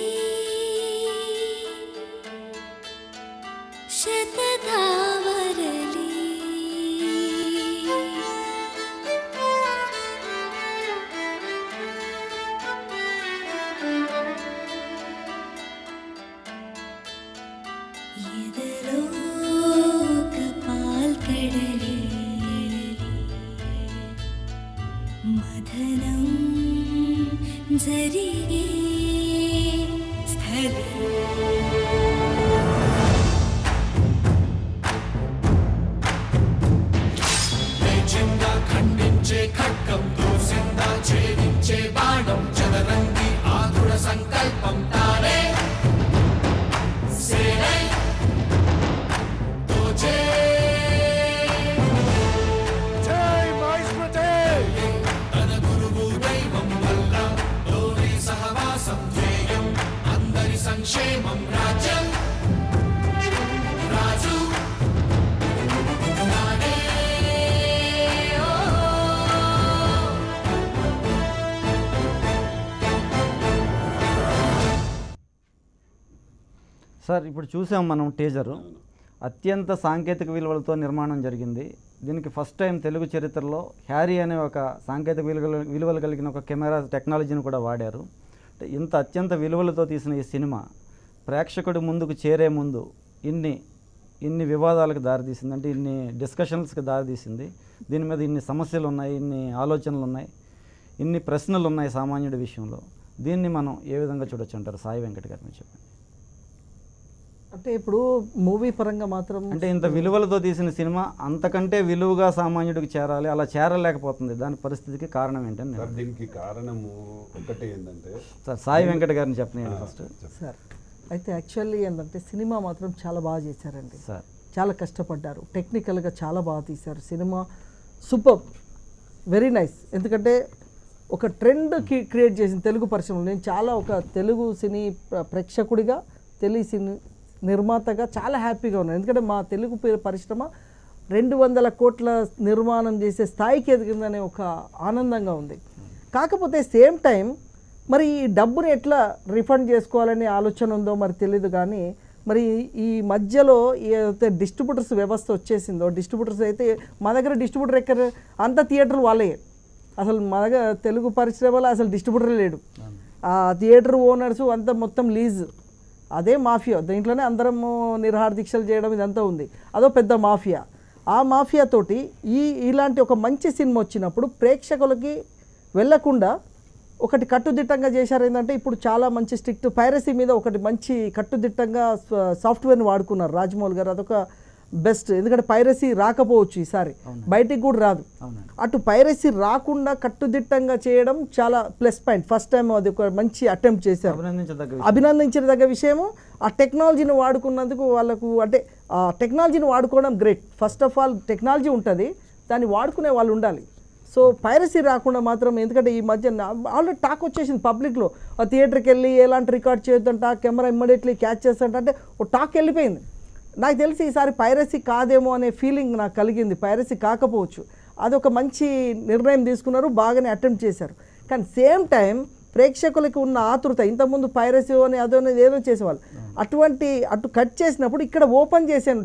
శతధావరలి ఎదలో ఒక పాల్కడలి మదనం జరిగే స్థలం సార్ ఇప్పుడు చూసాం మనం టీజరు అత్యంత సాంకేతిక విలువలతో నిర్మాణం జరిగింది దీనికి ఫస్ట్ టైం తెలుగు చరిత్రలో హ్యారీ అనే ఒక సాంకేతిక విలువలు విలువలు కలిగిన ఒక కెమెరా టెక్నాలజీని కూడా వాడారు అంటే ఇంత అత్యంత విలువలతో తీసిన ఈ సినిమా ప్రేక్షకుడి ముందుకు చేరే ముందు ఇన్ని ఇన్ని వివాదాలకు దారితీసింది అంటే ఇన్ని డిస్కషన్స్కి దారితీసింది దీని మీద ఇన్ని సమస్యలు ఉన్నాయి ఇన్ని ఆలోచనలు ఉన్నాయి ఇన్ని ప్రశ్నలు ఉన్నాయి సామాన్యుడి విషయంలో దీన్ని మనం ఏ విధంగా చూడొచ్చు అంటారు సాయి వెంకట గారు మీరు చెప్పండి అంటే ఇప్పుడు మూవీ పరంగా మాత్రం అంటే ఇంత విలువలతో తీసిన సినిమా అంతకంటే విలువగా సామాన్యుడికి చేరాలి అలా చేరలేకపోతుంది దాని పరిస్థితికి కారణం ఏంటని నేను సార్ దీనికి కారణము ఒకటి ఏంటంటే సార్ సాయి వెంకట గారిని చెప్పండి ఫస్ట్ సార్ అయితే యాక్చువల్లీ ఏంటంటే సినిమా మాత్రం చాలా బాగా చేశారండి సార్ చాలా కష్టపడ్డారు టెక్నికల్గా చాలా బాగా తీశారు సినిమా సూపర్ వెరీ నైస్ ఎందుకంటే ఒక ట్రెండ్ క్రియేట్ చేసింది తెలుగు పరిశ్రమలో నేను చాలా ఒక తెలుగు సినీ ప్ర- ప్రేక్షకుడిగా తెలుగు సినీ నిర్మాతగా చాలా హ్యాపీగా ఉన్నాను ఎందుకంటే మా తెలుగు పరి- పరిశ్రమ రెండు వందల కోట్ల నిర్మాణం చేసే స్థాయికి ఎదిగిందనే ఒక ఆనందంగా ఉంది కాకపోతే సేమ్ టైం మరి ఈ డబ్బుని ఎట్లా రిఫండ్ చేసుకోవాలనే ఆలోచన ఉందో మరి తెలియదు కానీ మరి ఈ మధ్యలో ఏదైతే డిస్ట్రిబ్యూటర్స్ వ్యవస్థ వచ్చేసిందో డిస్ట్రిబ్యూటర్స్ అయితే మా దగ్గర డిస్ట్రిబ్యూటర్ ఎక్కడ అంత థియేటర్ వాళ్ళే అసలు మా దగ్గర తెలుగు పరిశ్రమలో అసలు డిస్ట్రిబ్యూటర్ లేడు ఆ థియేటర్ ఓనర్స్ అంతా మొత్తం లీజ్ అదే మాఫియా దీంట్లోనే అందరము నిర్హార దీక్షలు చేయడం ఇదంతా ఉంది అదో పెద్ద మాఫియా ఆ మాఫియా తోటి ఈ ఇలాంటి ఒక మంచి సినిమా వచ్చినప్పుడు ప్రేక్షకులకి వెళ్ళకుండా ఒకటి కట్టుదిట్టంగా చేశారు ఏంటంటే ఇప్పుడు చాలా మంచి స్ట్రిక్ట్ పైరసీ మీద ఒకటి మంచి కట్టుదిట్టంగా స- సాఫ్ట్వేర్ని వాడుకున్నారు రాజమౌళి గారు అదొక బెస్ట్ ఎందుకంటే పైరసీ రాకపోవచ్చు ఈసారి బయటికి కూడా రాదు అటు పైరసీ రాకుండా కట్టుదిట్టంగా చేయడం చాలా ప్లస్ పాయింట్ ఫస్ట్ టైం అది ఒక మంచి అటెంప్ట్ చేశారు అభినందించదగ్గ విషయం. అభినందించదగ్గ విషయము ఆ టెక్నాలజీని వాడుకున్నందుకు వాళ్ళకు అంటే ఆ టెక్నాలజీని వాడుకోవడం great first of all technology ఉంటుంది దాన్ని వాడుకునే వాళ్ళు ఉండాలి సో పైరసీ రాకుండా మాత్రం ఎందుకంటే ఈ మధ్య ఆల్రెడీ టాక్ వచ్చేసింది పబ్లిక్లో ఆ థియేటర్కి వెళ్ళి ఎలాంటి రికార్డ్ చేయొద్దంట కెమెరా ఇమ్మీడియట్లీ క్యాచ్ చేస్తుంట అంటే ఓ టాక్ వెళ్ళిపోయింది నాకు తెలిసి ఈసారి పైరసీ కాదేమో అనే ఫీలింగ్ నాకు కలిగింది పైరసీ కాకపోవచ్చు అదొక మంచి నిర్ణయం తీసుకున్నారు బాగానే అటెంప్ట్ చేశారు కానీ సేమ్ టైం ప్రేక్షకులకి ఉన్న ఆతృత ఇంతకుముందు పైరసీ అని అదో అనేది ఏదో చేసేవాళ్ళు అటువంటి అటు కట్ చేసినప్పుడు ఇక్కడ ఓపెన్ చేసి ఉంటే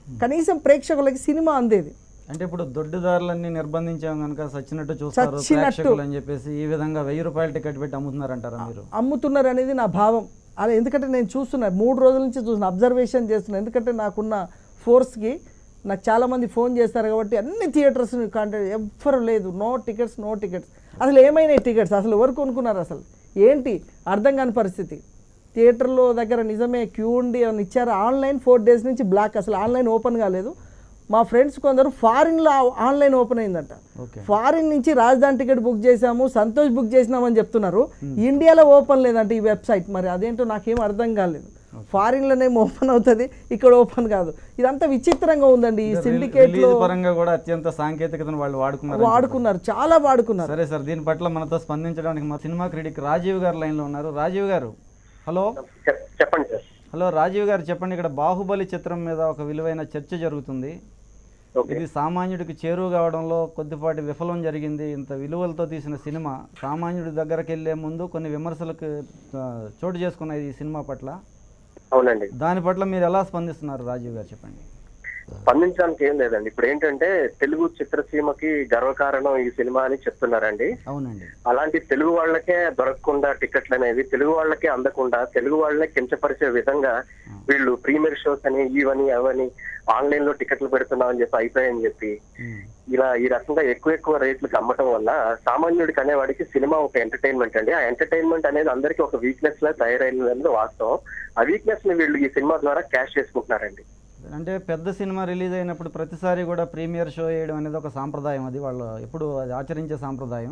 కనీసం ప్రేక్షకులకి సినిమా అందేది అంటే ఇప్పుడు దొడ్డిదారులన్నీ నిర్బంధించాం కనుక సచ్చినట్టు చూస్తారు చచ్చినట్టు. ప్రేక్షకులు అని చెప్పేసి ఈ విధంగా వెయ్యి రూపాయల టికెట్ పెట్టి అమ్ముతున్నారంటారా మీరు అమ్ముతున్నారు అనేది నా భావం అలా ఎందుకంటే నేను చూస్తున్నా మూడు రోజుల నుంచి చూస్తున్నా అబ్జర్వేషన్ చేస్తున్నా ఎందుకంటే నాకున్న ఫోర్స్కి నాకు చాలామంది ఫోన్ చేస్తారు కాబట్టి అన్ని థియేటర్స్ కాంటాక్ట్ ఎవ్వరు లేదు నో టికెట్స్ నో టికెట్స్ అసలు ఏమైనాయి టికెట్స్ అసలు ఎవరు కొనుక్కున్నారు అసలు ఏంటి అర్థం కాని పరిస్థితి థియేటర్లో దగ్గర నిజమే క్యూ ఉండి ఏమైనా ఇచ్చారు ఆన్లైన్ ఫోర్ డేస్ నుంచి బ్లాక్ అసలు ఆన్లైన్ ఓపెన్ కాలేదు మా ఫ్రెండ్స్ కొందరు ఫారిన్లో ఆన్లైన్ ఓపెన్ అయిందంట ఓకే ఫారిన్ నుంచి రాజధాని టికెట్ బుక్ చేసాము సంతోష్ బుక్ చేసినామని చెప్తున్నారు ఇండియాలో ఓపెన్ లేదంటే ఈ వెబ్సైట్ మరి అదేంటో నాకేం అర్థం కాలేదు ఫారిన్లోనేమో ఓపెన్ అవుతుంది ఇక్కడ ఓపెన్ కాదు ఇదంతా విచిత్రంగా ఉందండి ఈ సిండికేట్ లో రిలీజ్ పరంగా కూడా అత్యంత సాంకేతికతను వాళ్ళు వాడుకున్నారు వాడుకున్నారు చాలా వాడుకున్నారు సరే సార్ దీని పట్ల మనతో స్పందించడానికి మా సినిమా క్రిటిక్ రాజీవ్ గారు లైన్లో ఉన్నారు రాజీవ్ గారు హలో చెప్- చెప్పండి సార్ హలో రాజీవ్ గారు చెప్పండి ఇక్కడ బాహుబలి చిత్రం మీద ఒక విలువైన చర్చ జరుగుతుంది ఓకే ఇది సామాన్యుడికి చేరువ కావడంలో కొద్దిపాటి విఫలం జరిగింది ఇంత విలువలతో తీసిన సినిమా సామాన్యుడి దగ్గరికి వెళ్ళే ముందు కొన్ని విమర్శలకు ఆ, చోటు చేసుకున్నది ఈ సినిమా పట్ల అవునండి దాని పట్ల మీరు ఎలా స్పందిస్తున్నారు రాజీవ్ గారు చెప్పండి స్పందించడానికి ఏం లేదండి ఇప్పుడు ఏంటంటే తెలుగు చిత్రసీమకి గర్వకారణం ఈ సినిమా అని చెప్తున్నారండి అవునండి అలాంటి తెలుగు వాళ్ళకే దొరకకుండా టికెట్లు అనేవి తెలుగు వాళ్ళకే అందకుండా తెలుగు వాళ్ళనే కించపరిచే విధంగా వీళ్ళు ప్రీమియర్ షోస్ అని ఇవని అవని ఆన్లైన్ లో టికెట్లు పెడుతున్నాం అని చెప్పి అయిపోయాయని చెప్పి ఉమ్. ఇలా ఈ రకంగా ఎక్కువ ఎక్కువ రేట్లకు అమ్మటం వల్ల సామాన్యుడికి అనేవాడికి సినిమా ఒక ఎంటర్టైన్మెంట్ అండి ఆ ఎంటర్టైన్మెంట్ అనేది అందరికీ ఒక వీక్నెస్ లా తయారైనది వాస్తవం ఆ వీక్నెస్ ని వీళ్ళు ఈ సినిమా ద్వారా క్యాష్ చేసుకుంటున్నారండి అంటే పెద్ద సినిమా రిలీజ్ అయినప్పుడు ప్రతిసారి కూడా ప్రీమియర్ షో వేయడం అనేది ఒక సాంప్రదాయం అది వాళ్ళు ఎప్పుడు అది ఆచరించే సాంప్రదాయం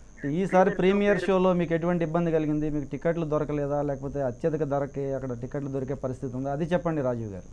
ఈసారి ప్రీమియర్ షోలో మీకు ఎటువంటి ఇబ్బంది కలిగింది మీకు టికెట్లు దొరకలేదా లేకపోతే అత్యధిక ధరకి అక్కడ టికెట్లు దొరికే పరిస్థితి ఉందా అది చెప్పండి రాజీవ్ గారు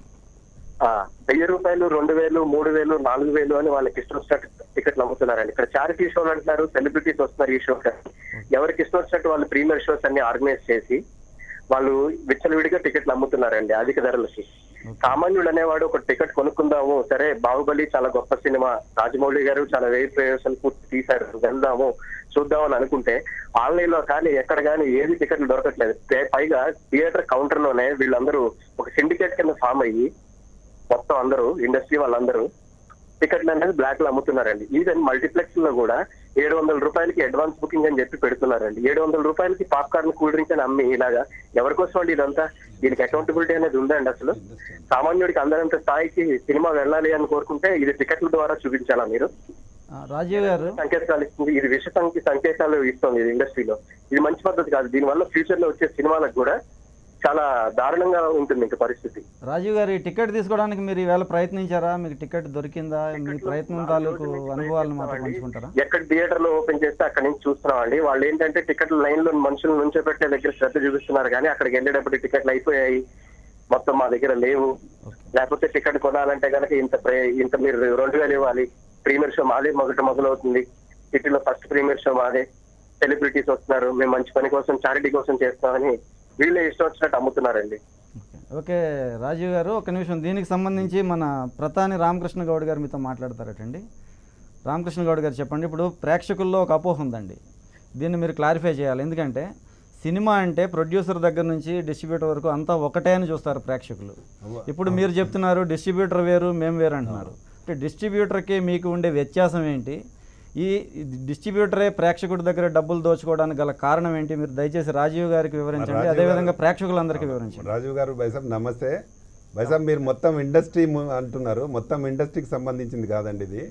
ఆ వెయ్యి రూపాయలు రెండు వేలు మూడు వేలు నాలుగు వేలు అని వాళ్ళకి ఇష్టం వచ్చినట్టు టికెట్లు అమ్ముతున్నారండి ఇక్కడ చారిటీ షోలు అంటున్నారు సెలబ్రిటీస్ వస్తున్నారు ఈ షో ఎవరికి ఇష్టం వచ్చినట్టు వాళ్ళు ప్రీమియర్ షోస్ అన్ని ఆర్గనైజ్ చేసి వాళ్ళు విచ్చలవిడిగా టికెట్లు అమ్ముతున్నారండి అధిక ధరలకి సామాన్యుడు అనేవాడు ఒక టికెట్ కొనుక్కుందాము సరే బాహుబలి చాలా గొప్ప సినిమా రాజమౌళి గారు చాలా వెయ్యి ప్రవేశాలు పూర్తి తీశారు వెళ్దాము చూద్దామని అనుకుంటే ఆన్లైన్ లో కానీ ఎక్కడ కానీ ఏది టికెట్లు దొరకట్లేదు పై- పైగా థియేటర్ కౌంటర్ లోనే వీళ్ళందరూ ఒక సిండికేట్ కింద ఫామ్ అయ్యి మొత్తం అందరూ ఇండస్ట్రీ వాళ్ళందరూ టికెట్లు అనేది బ్లాక్ లో అమ్ముతున్నారండి ఈవెన్ మల్టీప్లెక్స్ లో కూడా ఏడు వందల రూపాయలకి అడ్వాన్స్ బుకింగ్ అని చెప్పి పెడుతున్నారండి ఏడు వందల రూపాయలకి పాప్కార్న్ కూల్ డ్రింక్ అని అమ్మి ఇలాగా ఎవరి కోసం అండి ఇదంతా దీనికి అకౌంటబిలిటీ అనేది ఉందండి అసలు సామాన్యుడికి అందరంత స్థాయికి సినిమా వెళ్ళాలి అని కోరుకుంటే ఇది టికెట్ల ద్వారా చూపించాలా మీరు ఆ, రాజీవ్ గారు సంకేతాలు ఇస్తుంది ఇది విష సంకే- సంకేతాలు ఇస్తుంది ఇది ఇండస్ట్రీలో ఇది మంచి పద్ధతి కాదు దీనివల్ల ఫ్యూచర్ లో వచ్చే సినిమాలకు కూడా చాలా దారుణంగా ఉంటుంది ఇంకా పరిస్థితి రాజీవ్ గారు ఈ టికెట్ తీసుకోవడానికి మీరు ఈవేళ ప్రయత్నించారా మీకు టికెట్ దొరికిందా మీ ప్రయత్నం తాలూకు అనుభవాలను మాతో పంచుకుంటారా ఎక్కడ థియేటర్ లో ఓపెన్ చేస్తే అక్కడ నుంచి చూస్తున్నాం అండి వాళ్ళు ఏంటంటే టికెట్ లైన్ లో మనుషులు నుంచో పెట్టే దగ్గర శ్రద్ధ చూపిస్తున్నారు కానీ అక్కడికి వెళ్ళేటప్పుడు టికెట్లు అయిపోయాయి మొత్తం మా దగ్గర లేవు లేకపోతే టికెట్ కొనాలంటే కనుక ఇంత ప్రే- ఇంత మీరు రెండు వేలు ఇవ్వాలి ప్రీమియర్ షో మాదే మొదట మొదలవుతుంది సిటీలో ఫస్ట్ ప్రీమియర్ షో మాదే సెలబ్రిటీస్ వస్తున్నారు మేము మంచి పని కోసం చారిటీ కోసం చేస్తామని వీళ్ళే ఇష్టం వచ్చినట్టు అమ్ముతున్నారండి ఓకే రాజీవ్ గారు ఒక నిమిషం దీనికి సంబంధించి మన ప్రతాని రామకృష్ణ గౌడ్ గారు మీతో మాట్లాడతారటండి రామకృష్ణ గౌడ్ గారు చెప్పండి ఇప్పుడు ప్రేక్షకుల్లో ఒక అపోహ ఉందండి దీన్ని మీరు క్లారిఫై చేయాలి ఎందుకంటే సినిమా అంటే ప్రొడ్యూసర్ దగ్గర నుంచి డిస్ట్రిబ్యూటర్ వరకు అంతా ఒకటే అని చూస్తారు ప్రేక్షకులు ఇప్పుడు మీరు చెప్తున్నారు డిస్ట్రిబ్యూటర్ వేరు మేము వేరు అంటున్నారు అంటే డిస్ట్రిబ్యూటర్కి మీకు ఉండే వ్యత్యాసం ఏంటి ఈ డిస్ట్రిబ్యూటరే ప్రేక్షకుడి దగ్గర డబ్బులు దోచుకోవడానికి గల కారణం ఏంటి మీరు దయచేసి రాజీవ్ గారికి వివరించండి రాజీవ్ అదేవిధంగా గారు- ప్రేక్షకులందరికీ వివరించండి రాజు గారు బైసాబ్ నమస్తే బైసాబ్ మీరు మొత్తం ఇండస్ట్రీ ము- అంటున్నారు మొత్తం ఇండస్ట్రీకి సంబంధించింది కాదండి ఇది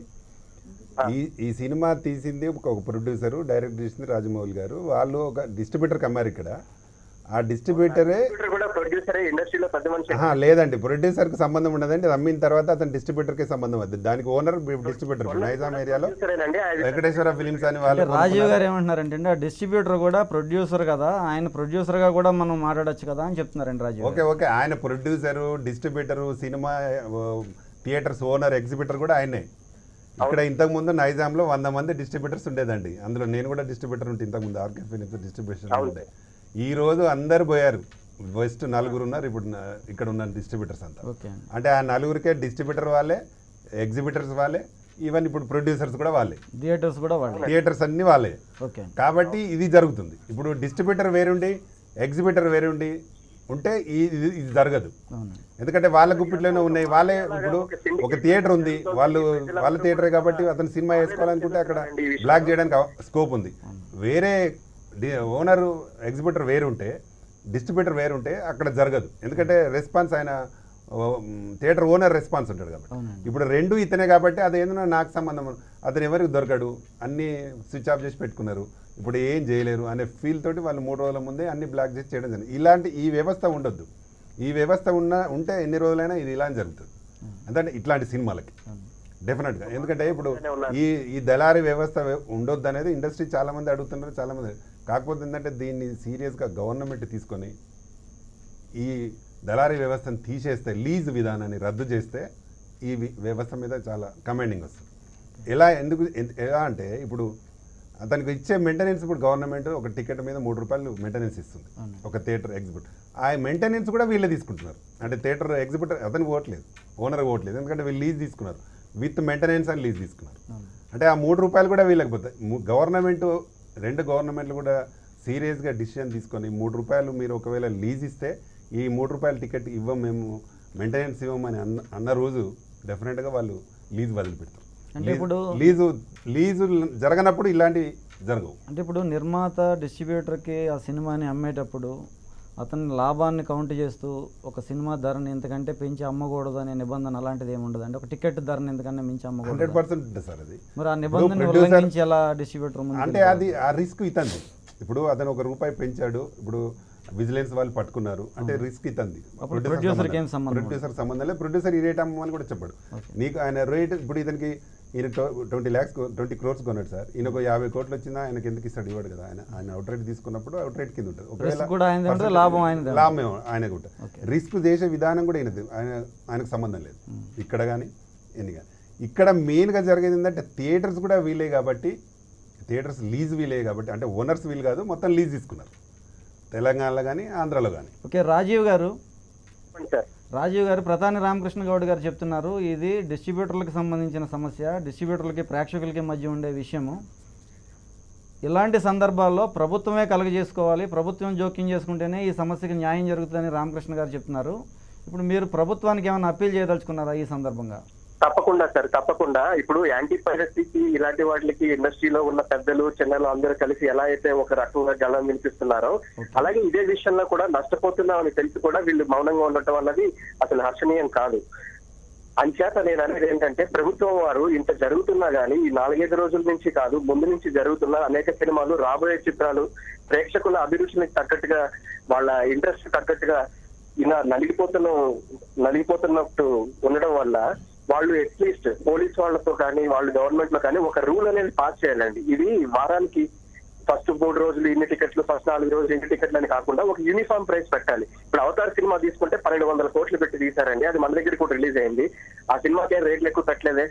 ఈ ఈ సినిమా తీసింది ఒక ఒక ప్రొడ్యూసరు డైరెక్ట్ చేసింది రాజమౌళి గారు వాళ్ళు ఒక డిస్ట్రిబ్యూటర్కి అమ్మారు ఇక్కడ ఆ డిస్ట్రిబ్యూటరే డిస్ట్రిబ్యూటర్ కూడా ప్రొడ్యూసరే ఇండస్ట్రీలో పెద్ద మనిషి ఆహా, లేదండి ప్రొడ్యూసర్కి సంబంధం ఉండదండి అది అమ్మిన తర్వాత అతను డిస్ట్రిబ్యూటర్కి సంబంధం అవుతుంది దానికి ఓనర్ డిస్ట్రిబ్యూటర్ నైజాం ఏరియాలో ప్రొడ్యూసరేనండి ఆయన వెంకటేశ్వర ఫిలిమ్స్ అని అంటే వాళ్ళు రాజీవ్ గారు ఏమంటున్నారంటే అండి, ఆ డిస్ట్రిబ్యూటర్ కూడా ప్రొడ్యూసర్ కదా ఆయన ప్రొడ్యూసర్గా కూడా మనం మాట్లాడొచ్చు కదా అని చెప్తున్నారండి రాజీవ్ ఓకే ఓకే ఆయన producer distributor cinema theatres owner exhibitor కూడా ఆయనే ఇక్కడ ఇంతకుముందు నైజాంలో వంద మంది డిస్ట్రిబ్యూటర్స్ ఉండేదండి అందులో నేను కూడా డిస్ట్రిబ్యూటర్ ఉంటే ఇంతకుముందు ఆర్కే ఫిలిమ్స్ డిస్ట్రిబ్యూషన్ ఉండే ఈ రోజు అందరు పోయారు వెస్ట్ నలుగురు ఉన్నారు ఇప్పుడు నా- ఇక్కడ ఉన్న డిస్ట్రిబ్యూటర్స్ అంతా ఓకే అండి అంటే ఆ నలుగురికే డిస్ట్రిబ్యూటర్ వాళ్ళే ఎగ్జిబిటర్స్ వాళ్ళే ఈవెన్ ఇప్పుడు ప్రొడ్యూసర్స్ కూడా వాళ్ళే థియేటర్స్ కూడా వాళ్ళు థియేటర్స్ అన్ని వాళ్ళే ఓకే అండి కాబట్టి ఇది జరుగుతుంది ఇప్పుడు డిస్ట్రిబ్యూటర్ వేరుండి ఎగ్జిబిటర్ వేరుండి ఉంటే ఈ ఇది ఇది జరగదు అవునండి ఎందుకంటే వాళ్ళ గుప్పిట్లోనే ఉన్నాయి వాళ్ళే ఇప్పుడు ఒక థియేటర్ ఉంది వాళ్ళు వాళ్ళ థియేటరే కాబట్టి అతను సినిమా వేసుకోవాలనుకుంటే అక్కడ బ్లాక్ చేయడానికి స్కోప్ ఉంది వేరే ఓనర్ ఎగ్జిబిటర్ వేరు ఉంటే డిస్ట్రిబ్యూటర్ వేరు ఉంటే అక్కడ జరగదు ఎందుకంటే రెస్పాన్స్ ఆయన థియేటర్ ఓనర్ రెస్పాన్స్ ఉంటాడు కాబట్టి అవునండి. ఇప్పుడు రెండు ఇతనే కాబట్టి అది ఏంటన్నా నాకు సంబంధం అతను ఎవరికి దొరకడు అన్ని స్విచ్ ఆఫ్ చేసి పెట్టుకున్నారు ఇప్పుడు ఏం చేయలేరు అనే ఫీల్ తోటి వాళ్ళు మూడు రోజుల ముందే అన్ని బ్లాక్ చేసి చేయడం జరిగింది ఇలాంటి ఈ వ్యవస్థ ఉండొద్దు ఈ వ్యవస్థ ఉన్న ఉంటే ఎన్ని రోజులైనా ఇది ఇలా జరుగుతుంది అంటే ఇట్లాంటి సినిమాలకి డెఫినెట్గా ఎందుకంటే ఇప్పుడు ఈ ఈ దళారీ వ్యవస్థ వ్య- ఉండొద్దు అనేది ఇండస్ట్రీ చాలా మంది అడుగుతున్నారు చాలా మంది కాకపోతే ఏంటంటే దీన్ని సీరియస్గా గవర్నమెంట్ తీసుకొని ఈ దళారీ వ్యవస్థను తీసేస్తే లీజ్ విధానాన్ని రద్దు చేస్తే ఈ వి- వ్యవస్థ మీద చాలా కమాండింగ్ వస్తుంది ఎలా ఎందుకు ఎన్- ఎలా అంటే ఇప్పుడు అతనికి ఇచ్చే మెయింటెనెన్స్ ఇప్పుడు గవర్నమెంట్ ఒక టికెట్ మీద మూడు రూపాయలు మెయింటెనెన్స్ ఇస్తుంది ఒక థియేటర్ ఎగ్జిబిట్ ఆ మెయింటెనెన్స్ కూడా వీళ్ళే తీసుకుంటున్నారు అంటే థియేటర్ ఎగ్జిబిటర్ అతనికి ఓట్లేదు ఓనర్ ఓట్లేదు ఎందుకంటే వీళ్ళు లీజ్ తీసుకున్నారు విత్ మెయింటెనెన్స్ అని లీజ్ తీసుకున్నారు అంటే ఆ మూడు రూపాయలు కూడా వీళ్ళకి పోతాయి గవర్నమెంట్ రెండు గవర్నమెంట్లు కూడా సీరియస్గా డిసిషన్ తీసుకొని మూడు రూపాయలు మీరు ఒకవేళ లీజ్ ఇస్తే ఈ మూడు రూపాయల టికెట్ ఇవ్వం మేము మెయింటెనెన్స్ ఇవ్వమని అన్న అన్న రోజు డెఫినెట్గా వాళ్ళు లీజ్ వదిలిపెడతారు అంటే లీజ్- ఇప్పుడు- లీజు లీజు జరగనప్పుడు ఇలాంటివి జరగవు అంటే ఇప్పుడు నిర్మాత డిస్ట్రిబ్యూటర్కి ఆ సినిమాని అమ్మేటప్పుడు అతని లాభాన్ని కౌంట్ చేస్తూ ఒక సినిమా ధరని ఇంతకంటే పెంచి అమ్మకూడదు అనే నిబంధన అలాంటిది ఏమి ఉండదు అంటే ఒక టికెట్ ధరని ఇంతకన్నా మించి హండ్రెడ్ అమ్మకూడదు పర్సెంట్ ఉంటుంది సార్ అది మరి ఆ నిబంధన producer- ఉల్లంఘించి ఎలా డిస్ట్రిబ్యూటర్ ముందుకు అంటే అది ఆ రిస్క్ ఇతంది ఇప్పుడు అతను ఒక రూపాయి పెంచాడు ఇప్పుడు విజిలెన్స్ వాళ్ళు పట్టుకున్నారు అంటే రిస్క్ ఇతంది అప్పుడు producer కి ఏం సంబంధం ప్రొడ్యూసర్ సంబంధం లేదు ప్రొడ్యూసర్ ఈ రేట్ అమ్మని కూడా చెప్పాడు నీకు ఆయన రేట్ ఇప్పుడు ఇతనికి ఈయన ట్వంటీ ల్యాక్స్ ట్వంటీ క్రోర్స్ కొన్నాడు సార్ ఈయన ఒక యాభై కోట్లు వచ్చిందా ఆయనకి ఎందుకు ఇస్తాడు ఇవ్వడు కదా ఆయన ఆయన అవుట్ రేట్ తీసుకున్నప్పుడు అవుట్ రేట్ కింద ఉంటుంది Risk కూడా ఆయనదే ఉంటుంది, లాభం ఆయనదే ఉంటుంది. లాభం ఆయనకు ఉంటుంది రిస్క్ చేసే విధానం కూడా ఈయనది ఆయన ఆయనకు సంబంధం లేదు ఇక్కడ కానీ ఎన్ని కానీ ఇక్కడ మెయిన్గా జరిగేది ఏంటంటే థియేటర్స్ కూడా వీలే కాబట్టి థియేటర్స్ లీజ్ వీలే కాబట్టి అంటే ఓనర్స్ వీలు కాదు మొత్తం లీజ్ తీసుకున్నారు తెలంగాణలో కానీ ఆంధ్రాలో కానీ ఓకే రాజీవ్ గారు చెప్పండి సార్ రాజీవ్ గారు ప్రధాని రామకృష్ణ గౌడ్ గారు చెప్తున్నారు ఇది డిస్ట్రిబ్యూటర్లకు సంబంధించిన సమస్య డిస్ట్రిబ్యూటర్లకి ప్రేక్షకులకి మధ్య ఉండే విషయము ఇలాంటి సందర్భాల్లో ప్రభుత్వమే కలుగజేసుకోవాలి ప్రభుత్వం జోక్యం చేసుకుంటేనే ఈ సమస్యకి న్యాయం జరుగుతుందని రామకృష్ణ గారు చెప్తున్నారు ఇప్పుడు మీరు ప్రభుత్వానికి ఏమైనా అప్పీల్ చేయదలుచుకున్నారా ఈ సందర్భంగా తప్పకుండా సార్ తప్పకుండా ఇప్పుడు యాంటీ పైరసీకి ఇలాంటి వాటికి ఇండస్ట్రీలో ఉన్న పెద్దలు చిన్నలు అందరూ కలిసి ఎలా అయితే ఒక రకంగా గళం వినిపిస్తున్నారో అలాగే ఇదే విషయంలో కూడా నష్టపోతున్నామని తెలిసి కూడా వీళ్ళు మౌనంగా ఉండటం అన్నది అసలు హర్షణీయం కాదు అంచేత నేను అనేది ఏంటంటే ప్రభుత్వం వారు ఇంత జరుగుతున్నా గానీ ఈ నాలుగైదు రోజుల నుంచి కాదు ముందు నుంచి జరుగుతున్న అనేక సినిమాలు రాబోయే చిత్రాలు ప్రేక్షకుల అభిరుచికి తగ్గట్టుగా వాళ్ళ ఇంట్రెస్ట్ తగ్గట్టుగా ఇలా నలిగిపోతున్న నలిగిపోతున్నట్టు ఉండడం వల్ల వాళ్ళు అట్లీస్ట్ పోలీస్ వాళ్ళతో కానీ వాళ్ళు గవర్నమెంట్ లో కానీ ఒక రూల్ అనేది పాస్ చేయాలండి ఇది వారానికి ఫస్ట్ మూడు రోజులు ఇన్ని టికెట్లు ఫస్ట్ నాలుగు రోజులు ఇన్ని టికెట్లు అని కాకుండా ఒక యూనిఫామ్ ప్రైస్ పెట్టాలి ఇప్పుడు అవతార్ సినిమా తీసుకుంటే పన్నెండు వందల కోట్లు పెట్టి తీశారండి అది మన దగ్గర కూడా రిలీజ్ అయింది ఆ సినిమాకి ఏం రేట్లు ఎక్కువ పెట్టలేదే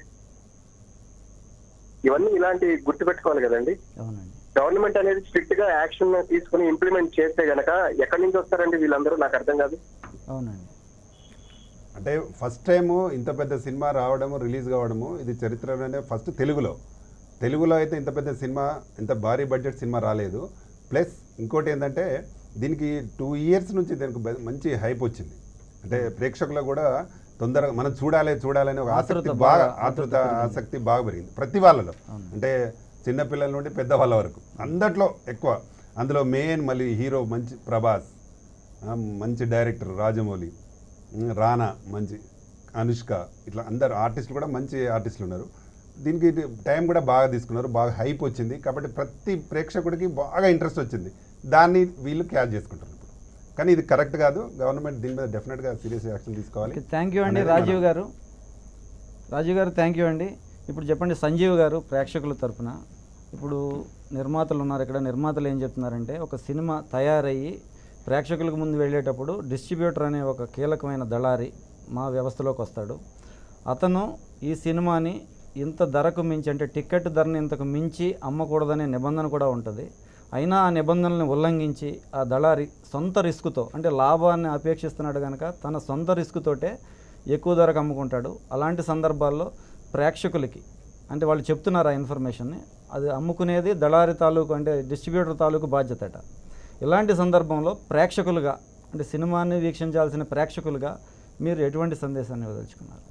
ఇవన్నీ ఇలాంటి గుర్తు పెట్టుకోవాలి కదండి అవునండి గవర్నమెంట్ అనేది స్ట్రిక్ట్ గా యాక్షన్ తీసుకుని ఇంప్లిమెంట్ చేస్తే గనక ఎక్కడి నుంచి వస్తారండి వీళ్ళందరూ నాకు అర్థం కాదు అవునండి అంటే ఫస్ట్ టైము ఇంత పెద్ద సినిమా రావడము రిలీజ్ కావడము ఇది చరిత్రలోనే ఫస్ట్ తెలుగులో తెలుగులో అయితే ఇంత పెద్ద సినిమా ఇంత భారీ బడ్జెట్ సినిమా రాలేదు ప్లస్ ఇంకోటి ఏంటంటే దీనికి టూ ఇయర్స్ నుంచి దీనికి బ- మంచి హైప్ వచ్చింది అంటే ప్రేక్షకులు కూడా తొందరగా మనం చూడాలి చూడాలని ఒక ఆసక్తి ఆతృత బాగా బాగా, ఆతృత ఆసక్తి బాగా పెరిగింది ప్రతి వాళ్ళలో అంటే చిన్నపిల్లల నుండి పెద్దవాళ్ళ వరకు అందట్లో ఎక్కువ అందులో మెయిన్ మళ్ళీ హీరో మంచి ప్రభాస్ ఆ, మంచి డైరెక్టర్ రాజమౌళి ఉమ్, రానా మంచి అనుష్క ఇట్లా అందరు ఆర్టిస్టులు కూడా మంచి ఆర్టిస్టులు ఉన్నారు దీనికి ఇది టైం కూడా బాగా తీసుకున్నారు బాగా హైప్ వచ్చింది కాబట్టి ప్రతి ప్రేక్షకుడికి బాగా ఇంట్రెస్ట్ వచ్చింది దాన్ని వీళ్ళు క్యాచ్ చేసుకుంటారు ఇప్పుడు కానీ ఇది కరెక్ట్ కాదు గవర్నమెంట్ దీని మీద డెఫినెట్గా సీరియస్ యాక్షన్ తీసుకోవాలి ఓకే థ్యాంక్ యూ అండి అనేది రాజీవ్ మన- గారు రాజీవ్ గారు థ్యాంక్ యూ అండి ఇప్పుడు చెప్పండి సంజీవ్ గారు ప్రేక్షకుల తరపున ఇప్పుడు నిర్మాతలు ఉన్నారు ఇక్కడ నిర్మాతలు ఏం చెప్తున్నారంటే ఒక సినిమా తయారయ్యి ప్రేక్షకులకు ముందు వెళ్ళేటప్పుడు డిస్ట్రిబ్యూటర్ అనే ఒక కీలకమైన దళారి మా వ్యవస్థలోకి వస్తాడు అతను ఈ సినిమాని ఇంత ధరకు మించి అంటే టికెట్ ధరని ఇంతకు మించి అమ్మకూడదనే నిబంధన కూడా ఉంటుంది అయినా ఆ నిబంధనల్ని ఉల్లంఘించి ఆ దళారి సొంత రిస్క్తో అంటే లాభాన్ని అపేక్షిస్తున్నాడు కనుక తన సొంత రిస్క్తోటే ఎక్కువ ధరకు అమ్ముకుంటాడు అలాంటి సందర్భాల్లో ప్రేక్షకులకి అంటే వాళ్ళు చెప్తున్నారు ఆ ఇన్ఫర్మేషన్ని అది అమ్ముకునేది దళారి తాలూకు అంటే డిస్ట్రిబ్యూటర్ తాలూకు బాధ్యతట ఇలాంటి సందర్భంలో ప్రేక్షకులుగా అంటే సినిమాని వీక్షించాల్సిన ప్రేక్షకులుగా మీరు ఎటువంటి సందేశాన్ని ఇవ్వదలుచుకున్నారు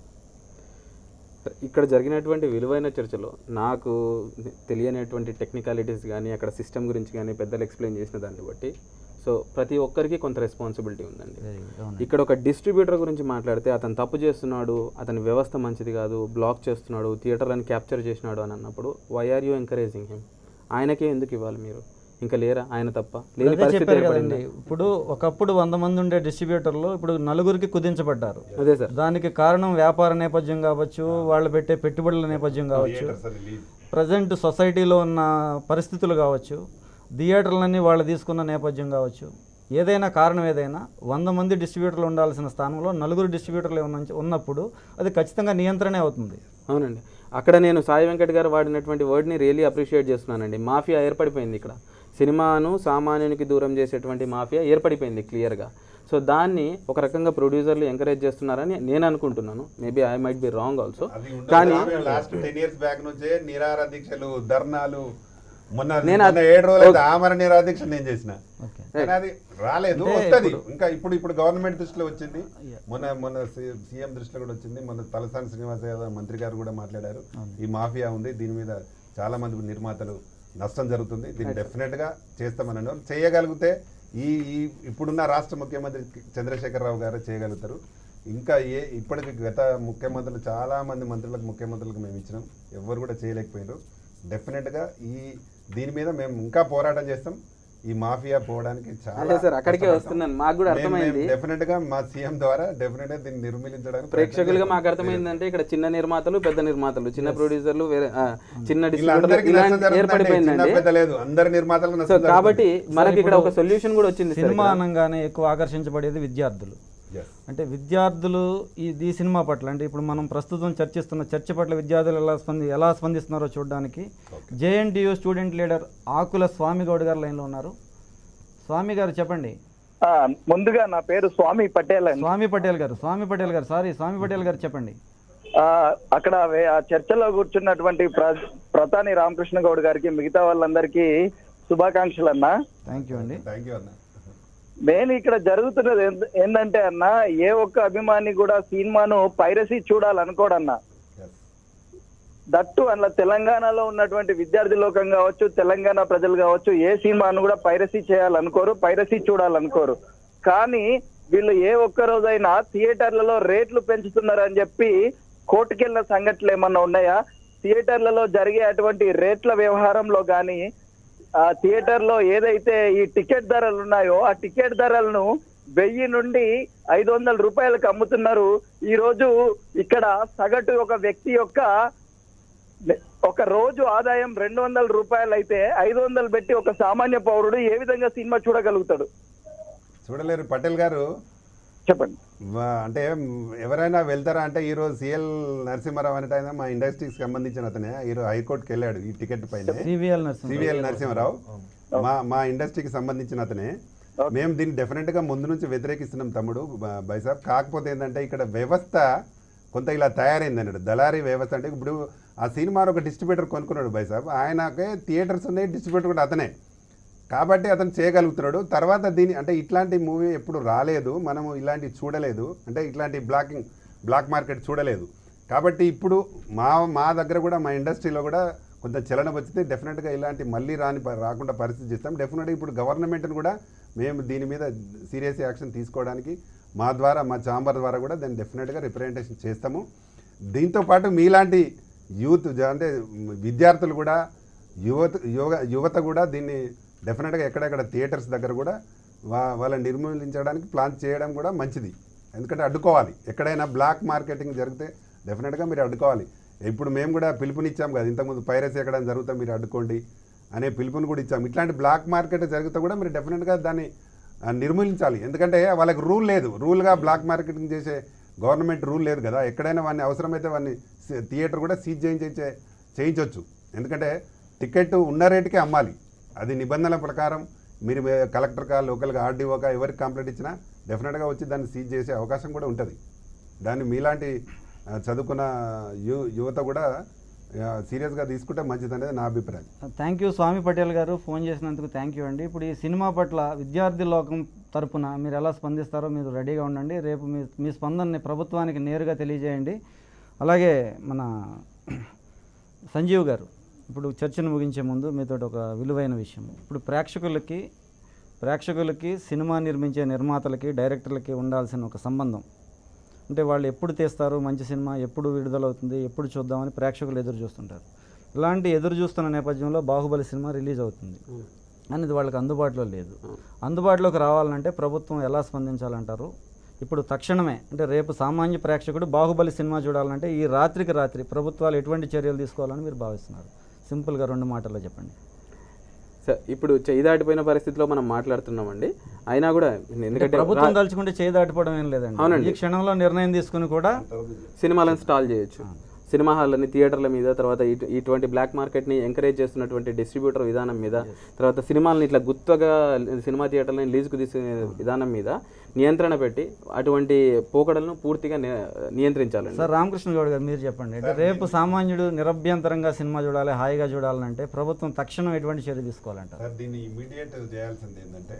ఇక్కడ జరిగినటువంటి విలువైన చర్చలో నాకు తెలియనటువంటి టెక్నికాలిటీస్ కానీ అక్కడ సిస్టమ్ గురించి కానీ పెద్దలు ఎక్స్ప్లెయిన్ చేసిన దాన్ని బట్టి సో ప్రతి ఒక్కరికి కొంత రెస్పాన్సిబిలిటీ ఉందండి వెరీ గుడ్ అవునండి ఇక్కడ ఒక డిస్ట్రిబ్యూటర్ గురించి మాట్లాడితే అతను తప్పు చేస్తున్నాడు అతని వ్యవస్థ మంచిది కాదు బ్లాక్ చేస్తున్నాడు థియేటర్లను క్యాప్చర్ చేసినాడు అని అన్నప్పుడు why are you encouraging him ఆయనకే ఎందుకు ఇవ్వాలి మీరు ఇంకా లేరా ఆయన తప్ప లేని అదే పరిస్థితి చెప్పారు ఏర్పడిందా? కదండి ఇప్పుడు ఒకప్పుడు వంద మంది ఉండే డిస్ట్రిబ్యూటర్లు ఇప్పుడు నలుగురికి కుదించబడ్డారు అదే సార్ దానికి కారణం వ్యాపార నేపథ్యం కావచ్చు వాళ్ళు పెట్టే పెట్టుబడుల నేపథ్యం కావచ్చు థియేటర్స్ రిలీజ్ ప్రజెంట్ సొసైటీలో ఉన్న పరిస్థితులు కావచ్చు థియేటర్లన్నీ వాళ్ళు తీసుకున్న నేపథ్యం కావచ్చు ఏదైనా కారణం ఏదైనా వంద మంది డిస్ట్రిబ్యూటర్లు ఉండాల్సిన స్థానంలో నలుగురు డిస్ట్రిబ్యూటర్లు ఉన్న ఉన్నప్పుడు అది ఖచ్చితంగా నియంత్రణే అవుతుంది అవునండి అక్కడ నేను సాయి వెంకట్ గారు వాడినటువంటి వర్డ్ని రియలీ అప్రిషియేట్ చేస్తున్నానండి మాఫియా ఏర్పడిపోయింది ఇక్కడ సినిమాను సామాన్యునికి దూరం చేసేటువంటి మాఫియా ఏర్పడిపోయింది క్లియర్గా సో దాన్ని ఒక రకంగా ప్రొడ్యూసర్లు ఎంకరేజ్ చేస్తున్నారని నేను అనుకుంటున్నాను maybe I might be wrong also అది కానీ లాస్ట్ టెన్ ఇయర్స్ బ్యాక్ నుంచే నిరాహార దీక్షలు ధర్నాలు మొన్న నేను మొన్న ఏడు రోజులు అయితే ఆమర నిరాహార దీక్ష నేను చేసిన ఓకే కానీ అది రాలేదు అంటే వస్తుంది ఇప్పుడు- ఇంకా ఇప్పుడు ఇప్పుడు గవర్నమెంట్ దృష్టిలో వచ్చింది మొన్న మొన్న సీఎం దృష్టిలో కూడా వచ్చింది మొన్న తలసాని శ్రీనివాస యాదవ్ మంత్రి గారు కూడా మాట్లాడారు ఈ మాఫియా ఉంది దీని మీద చాలా మంది నిర్మాతలు నష్టం జరుగుతుంది దీన్ని డెఫినెట్ గా చేస్తామని అన్నారు చేయగలిగితే ఈ ఈ ఇప్పుడున్న రాష్ట్ర ముఖ్యమంత్రి చంద్రశేఖరరావు గారు చేయగలుగుతారు ఇంకా ఏ ఇప్పటికి గత ముఖ్యమంత్రులు చాలా మంది మంత్రులకు ముఖ్యమంత్రులకు మేము ఇచ్చినాం ఎవరు కూడా చేయలేకపోయినారు డెఫినెట్గా ఈ దీని మీద మేము ఇంకా పోరాటం చేస్తాం ఈ మాఫియా పోవడానికి చాలా అదే సార్ అక్కడికే వస్తున్నాను మాకు కూడా అర్థమైంది డెఫినెట్ గా మా సీఎం ద్వారా డెఫినెట్ గా దీన్ని నిర్మూలించడానికి ప్రేక్షకులుగా మాకు అర్థమైందంటే ఇక్కడ చిన్న నిర్మాతలు పెద్ద నిర్మాతలు చిన్న ప్రొడ్యూసర్లు వేరే ఆ, చిన్న వీళ్ళందరికీ డిస్ట్రిబ్యూటర్లు నష్టం ఇలాంటి జరుగుతుందండి. చిన్న ఏర్పడిపోయిందండి పెద్ద లేదు అందరి నిర్మాతలకు సో నష్టం కాబట్టి మనకి ఇక్కడ ఒక సొల్యూషన్ కూడా వచ్చింది సార్ సినిమా ఇక్కడ. అనగానే ఎక్కువ ఆకర్షించబడేది విద్యార్థులు Yes. అంటే విద్యార్థులు ఈ ఈ సినిమా పట్ల అంటే ఇప్పుడు మనం ప్రస్తుతం చర్చిస్తున్న చర్చ పట్ల విద్యార్థులు ఎలా స్పంది ఎలా స్పందిస్తున్నారో చూడడానికి JNTU student leader Akula Swamy Goud గారు లైన్లో ఉన్నారు స్వామి గారు చెప్పండి ఆ, ముందుగా నా పేరు స్వామి పటేల్ అండి స్వామి పటేల్ గారు స్వామి పటేల్ గారు సారీ స్వామి పటేల్ గారు చెప్పండి ఆ, అక్కడ వే- ఆ చర్చలో కూర్చున్నటువంటి ప్ర- ప్రతాని రామకృష్ణ గౌడ్ గారికి మిగతా వాళ్ళందరికీ శుభాకాంక్షలు అన్న థ్యాంక్ యూ అండి థ్యాంక్ యూ అన్న మెయిన్ ఇక్కడ జరుగుతున్నది ఏంద- ఏందంటే అన్న ఏ ఒక్క అభిమాని కూడా సినిమాను పైరసీ చూడాలనుకోడన్నా Yes. దట్టు అందులో తెలంగాణలో ఉన్నటువంటి విద్యార్థి లోకం కావచ్చు తెలంగాణ ప్రజలు కావచ్చు ఏ సినిమాను కూడా పైరసీ చేయాలనుకోరు పైరసీ చూడాలనుకోరు కానీ వీళ్ళు ఏ ఒక్క రోజైనా థియేటర్లలో రేట్లు పెంచుతున్నారని చెప్పి కోర్టుకెళ్ళిన సంఘటనలు ఏమన్నా ఉన్నాయా థియేటర్లలో జరిగే అటువంటి రేట్ల వ్యవహారంలో కానీ ఆ థియేటర్ లో ఏదైతే ఈ టికెట్ ధరలు ఉన్నాయో ఆ టికెట్ ధరలను వెయ్యి నుండి ఐదు వందల రూపాయలకు అమ్ముతున్నారు ఈ రోజు ఇక్కడ సగటు ఒక వ్యక్తి యొక్క ఒక రోజు ఆదాయం రెండు వందల రూపాయలు అయితే ఐదు వందలు పెట్టి ఒక సామాన్య పౌరుడు ఏ విధంగా సినిమా చూడగలుగుతాడు చూడలేరు పటేల్ గారు చెప్పండి వా- అంటే ఎవరైనా వెళ్తారా అంటే ఈరోజు సిఎల్ నరసింహారావు అనేట ఆయన మా ఇండస్ట్రీకి సంబంధించిన అతనే ఈరోజు హైకోర్టుకి వెళ్ళాడు ఈ టికెట్ పైన సివిఎల్ నర్సింగ్ సివిఎల్ నరసింహారావు మా మా ఇండస్ట్రీకి సంబంధించిన అతనే మేము దీన్ని డెఫినెట్గా ముందు నుంచి వ్యతిరేకిస్తున్నాం తమ్ముడు బ- బైసాబ్ కాకపోతే ఏంటంటే ఇక్కడ వ్యవస్థ కొంత ఇలా తయారైంది అన్నాడు దళారీ వ్యవస్థ అంటే ఇప్పుడు ఆ సినిమాను ఒక డిస్ట్రిబ్యూటర్ కొనుక్కున్నాడు బైసాబ్ ఆయనకే థియేటర్స్ ఉన్నాయి డిస్ట్రిబ్యూటర్ కూడా అతనే కాబట్టి అతను చేయగలుగుతున్నాడు తర్వాత దీని అంటే ఇట్లాంటి మూవీ ఎప్పుడు రాలేదు మనము ఇలాంటివి చూడలేదు అంటే ఇట్లాంటి బ్లాకింగ్ బ్లాక్ మార్కెట్ చూడలేదు కాబట్టి ఇప్పుడు మా మా దగ్గర కూడా మా ఇండస్ట్రీలో కూడా కొంత చలనం వచ్చితే డెఫినెట్గా ఇలాంటి మళ్ళీ రాని ప- రాకుండా పరిస్థితి చేస్తాం డెఫినెట్గా ఇప్పుడు గవర్నమెంట్ని కూడా మేము దీని మీద సీరియస్ యాక్షన్ తీసుకోవడానికి మా ద్వారా మా చాంబర్ ద్వారా కూడా దాన్ని డెఫినెట్గా రిప్రజెంటేషన్ చేస్తాము దీంతో పాటు మీలాంటి యూత్ జ- అంటే విద్యార్థులు కూడా యువత యువ యువత కూడా దీన్ని డెఫినెట్గా ఎక్కడెక్కడ థియేటర్స్ దగ్గర కూడా వా వాళ్ళని నిర్మూలించడానికి ప్లాన్ చేయడం కూడా మంచిది ఎందుకంటే అడ్డుకోవాలి ఎక్కడైనా బ్లాక్ మార్కెటింగ్ జరిగితే డెఫినెట్గా మీరు అడ్డుకోవాలి ఇప్పుడు మేము కూడా పిలుపునిచ్చాం కదా ఇంతకుముందు పైరసీ ఎక్కడైనా జరుగుతా మీరు అడ్డుకోండి అనే పిలుపుని కూడా ఇచ్చాం ఇట్లాంటి బ్లాక్ మార్కెట్ జరిగితే కూడా మీరు డెఫినెట్గా దాన్ని ఆ, నిర్మూలించాలి ఎందుకంటే వాళ్ళకి రూల్ లేదు రూల్గా బ్లాక్ మార్కెటింగ్ చేసే గవర్నమెంట్ రూల్ లేదు కదా ఎక్కడైనా వాడిని అవసరమైతే వాడిని సి- థియేటర్ కూడా సీజ్ చేయించే చేయించవచ్చు ఎందుకంటే టికెట్ ఉన్న రేటుకే అమ్మాలి అది నిబంధనల ప్రకారం మీరు మే- కలెక్టర్కా లోకల్గా ఆర్డీఓకా ఎవరికి కంప్లైంట్ ఇచ్చినా డెఫినెట్గా వచ్చి దాన్ని సీజ్ చేసే అవకాశం కూడా ఉంటుంది దాన్ని మీలాంటి ఆ, చదువుకున్న యు యువత కూడా సీరియస్గా తీసుకుంటే మంచిది అనేది నా అభిప్రాయం థ్యాంక్ యూ స్వామి పటేల్ గారు ఫోన్ చేసినందుకు థ్యాంక్ యూ అండి ఇప్పుడు ఈ సినిమా పట్ల విద్యార్థి లోకం తరపున మీరు ఎలా స్పందిస్తారో మీరు రెడీగా ఉండండి రేపు మీ మీ స్పందనని ప్రభుత్వానికి నేరుగా తెలియజేయండి అలాగే మన సంజీవ్ గారు ఇప్పుడు చర్చను ముగించే ముందు మీతో ఒక విలువైన విషయం ఇప్పుడు ప్రేక్షకులకి ప్రేక్షకులకి సినిమా నిర్మించే నిర్మాతలకి డైరెక్టర్లకి ఉండాల్సిన ఒక సంబంధం అంటే వాళ్ళు ఎప్పుడు తీస్తారు మంచి సినిమా ఎప్పుడు విడుదలవుతుంది ఎప్పుడు చూద్దామని ప్రేక్షకులు ఎదురు చూస్తుంటారు ఇలాంటి ఎదురు చూస్తున్న నేపథ్యంలో బాహుబలి సినిమా రిలీజ్ అవుతుంది అనేది వాళ్ళకి అందుబాటులో లేదు అందుబాటులోకి రావాలంటే ప్రభుత్వం ఎలా స్పందించాలంటారు ఇప్పుడు తక్షణమే అంటే రేపు సామాన్య ప్రేక్షకుడు బాహుబలి సినిమా చూడాలంటే ఈ రాత్రికి రాత్రి ప్రభుత్వాలు ఎటువంటి చర్యలు తీసుకోవాలని మీరు భావిస్తున్నారు సింపుల్గా రెండు మాటల్లో చెప్పండి సార్ ఇప్పుడు చేయి దాటిపోయిన పరిస్థితిలో మనం మాట్లాడుతున్నామండి అయినా కూడా అంటే ఎందుకంటే ప్రభుత్వం రా- తలుచుకుంటే చేయి దాటిపోవడం ఏం లేదండి అవునండి. ఈ క్షణంలో నిర్ణయం తీసుకుని కూడా సినిమాలను స్టాల్ చేయొచ్చు సినిమా హాల్ని థియేటర్ల మీద తర్వాత ఇటు- ఇటువంటి బ్లాక్ మార్కెట్ని ఎంకరేజ్ చేస్తున్నటువంటి డిస్ట్రిబ్యూటర్ విధానం మీద తర్వాత సినిమాలను ఇట్లా గుత్తగా సినిమా థియేటర్లని లీజుకు తీసుకునే విధానం మీద నియంత్రణ పెట్టి అటువంటి పోకడలను పూర్తిగా ని- నియంత్రించాలండి సార్ రామకృష్ణ గౌడ్ గారు మీరు చెప్పండి అంటే రేపు సామాన్యుడు నిరభ్యంతరంగా సినిమా చూడాలి హాయిగా చూడాలంటే ప్రభుత్వం తక్షణం ఎటువంటి చర్య తీసుకోవాలంటారు సార్ దీన్ని ఇమీడియట్ చేయాల్సింది ఏంటంటే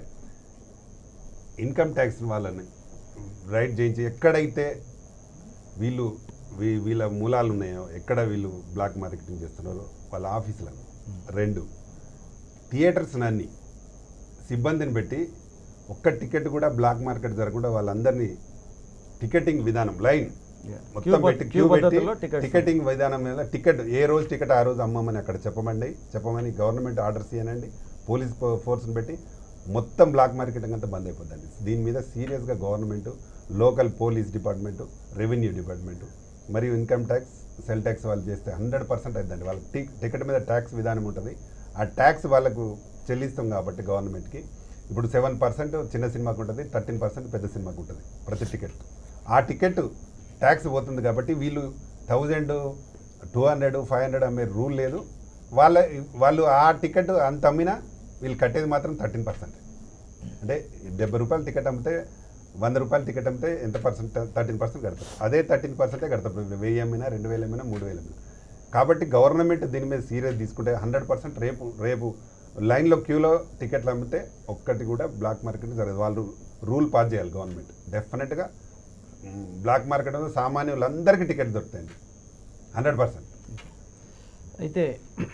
ఇన్కమ్ ట్యాక్స్ వాళ్ళని రైట్ చేయించి ఎక్కడైతే వీళ్ళు వీ- వీళ్ళ మూలాలు ఉన్నాయో ఎక్కడ వీళ్ళు బ్లాక్ మార్కెటింగ్ చేస్తున్నారో వాళ్ళ ఆఫీసులను రెండు థియేటర్స్ అన్ని సిబ్బందిని పెట్టి ఒక్క టికెట్ కూడా బ్లాక్ మార్కెట్ జరగకుండా వాళ్ళందరినీ టికెటింగ్ విధానం లైన్ మొత్తం క్యూ పెట్టి పద్ధ- క్యూ క్యూ పెట్టి పద్ధతిలో టికెట్స్. టికెటింగ్ విధానం మీద టికెట్ ఏ రోజు టికెట్ ఆ రోజు అమ్మమని అక్కడ చెప్పమండి చెప్పమని గవర్నమెంట్ ఆర్డర్స్ ఇవ్వనండి పోలీస్ ఫో- ఫోర్స్ని పెట్టి మొత్తం బ్లాక్ మార్కెటింగ్ అంతా బంద్ అయిపోద్దండి దీని మీద సీరియస్గా government local police department revenue department మరియు ఇన్కమ్ ట్యాక్స్ సెల్ ట్యాక్స్ వాళ్ళు చేస్తే హండ్రెడ్ పర్సెంట్ అవుతుందండి వాళ్ళకి టి టికెట్ మీద ట్యాక్స్ విధానం ఉంటుంది ఆ ట్యాక్స్ వాళ్ళకు చెల్లిస్తాం కాబట్టి గవర్నమెంట్కి ఇప్పుడు సెవెన్ పర్సెంట్ చిన్న సినిమాకు ఉంటుంది థర్టీన్ పర్సెంట్ పెద్ద సినిమాకు ఉంటుంది ప్రతి టికెట్ ఆ టికెట్ ట్యాక్స్ పోతుంది కాబట్టి వీళ్ళు thousand two hundred five hundred అమ్మే రూల్ లేదు వాళ్ళ వాళ్ళు ఆ టికెట్ అంత అమ్మినా వీళ్ళు కట్టేది మాత్రం థర్టీన్ పర్సెంట్ అంటే డెబ్బై రూపాయల టికెట్ అమ్మితే వంద రూపాయల టికెట్ అమ్మితే ఎంత పర్సెంట్ థర్టీన్ పర్సెంట్ కడతారు అదే థర్టీన్ పర్సెంటే కడతారు ఇప్పుడు వెయ్యి అమ్మినా రెండు వేలు అమ్మినా మూడు వేలు అమ్మినా కాబట్టి గవర్నమెంట్ దీని మీద సీరియస్ తీసుకుంటే హండ్రెడ్ పర్సెంట్ రేపు రేపు లైన్లో క్యూలో టికెట్లు అమ్మితే ఒక్కటి కూడా బ్లాక్ మార్కెట్ జరగదు వాళ్ళు రూల్ పాస్ చేయాలి గవర్నమెంట్ డెఫినెట్గా బ్లాక్ మార్కెట్ అనేది సామాన్యులందరికీ టికెట్ దొరుకుతాయండి హండ్రెడ్ పర్సెంట్ అయితే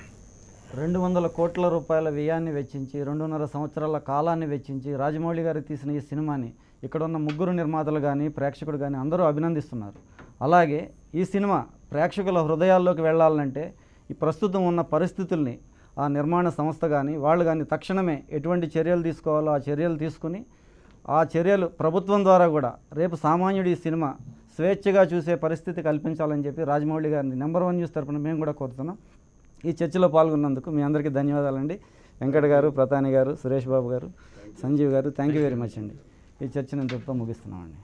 రెండు వందల కోట్ల రూపాయల వ్యయాన్ని వెచ్చించి రెండున్నర సంవత్సరాల కాలాన్ని వెచ్చించి రాజమౌళి గారు తీసిన ఈ సినిమాని ఇక్కడ ఉన్న ముగ్గురు నిర్మాతలు కానీ ప్రేక్షకుడు కానీ అందరూ అభినందిస్తున్నారు అలాగే ఈ సినిమా ప్రేక్షకుల హృదయాల్లోకి వెళ్ళాలంటే ఈ ప్రస్తుతం ఉన్న పరిస్థితుల్ని ఆ నిర్మాణ సంస్థ కానీ వాళ్ళు కానీ తక్షణమే ఎటువంటి చర్యలు తీసుకోవాలో ఆ చర్యలు తీసుకుని ఆ చర్యలు ప్రభుత్వం ద్వారా కూడా రేపు సామాన్యుడు ఈ సినిమా స్వేచ్ఛగా చూసే పరిస్థితి కల్పించాలని చెప్పి రాజమౌళి గారిని నెంబర్ వన్ న్యూస్ తరపున మేము కూడా కోరుతున్నాం ఈ చర్చలో పాల్గొన్నందుకు మీ అందరికీ ధన్యవాదాలండి వెంకట గారు ప్రతాని గారు సురేష్ బాబు గారు సంజీవ్ గారు థ్యాంక్ యూ వెరీ మచ్ అండి ఈ చర్చను ఇంతటితో ముగిస్తున్నామండి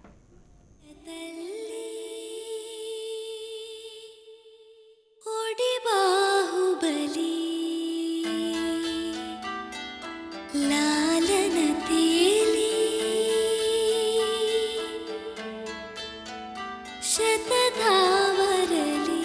ఓడి బాహుబలి లాలన తేలి శతధావరలి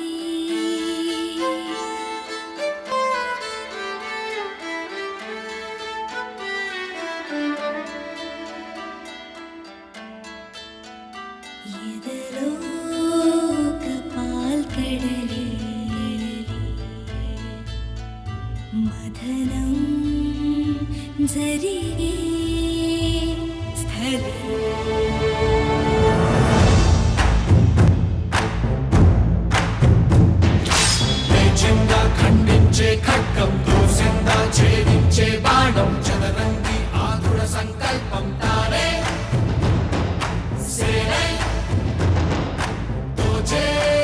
ఎదలో కపాల్కడలి మదనం జరిగే స్థలం లేచిందా ఖండించే ఖడ్గం దూసిందా ఛేదించే బాణం చదరంగి ఆదుర సంకల్పం తానే సేనై తోచే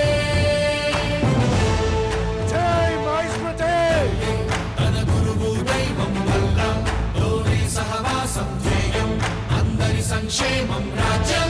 జై మహేశ్వతే తన గురువు దైవం వల్ల తోడి సహవాసం ధ్యేయం అందరి సంక్షేమం రాజ్యం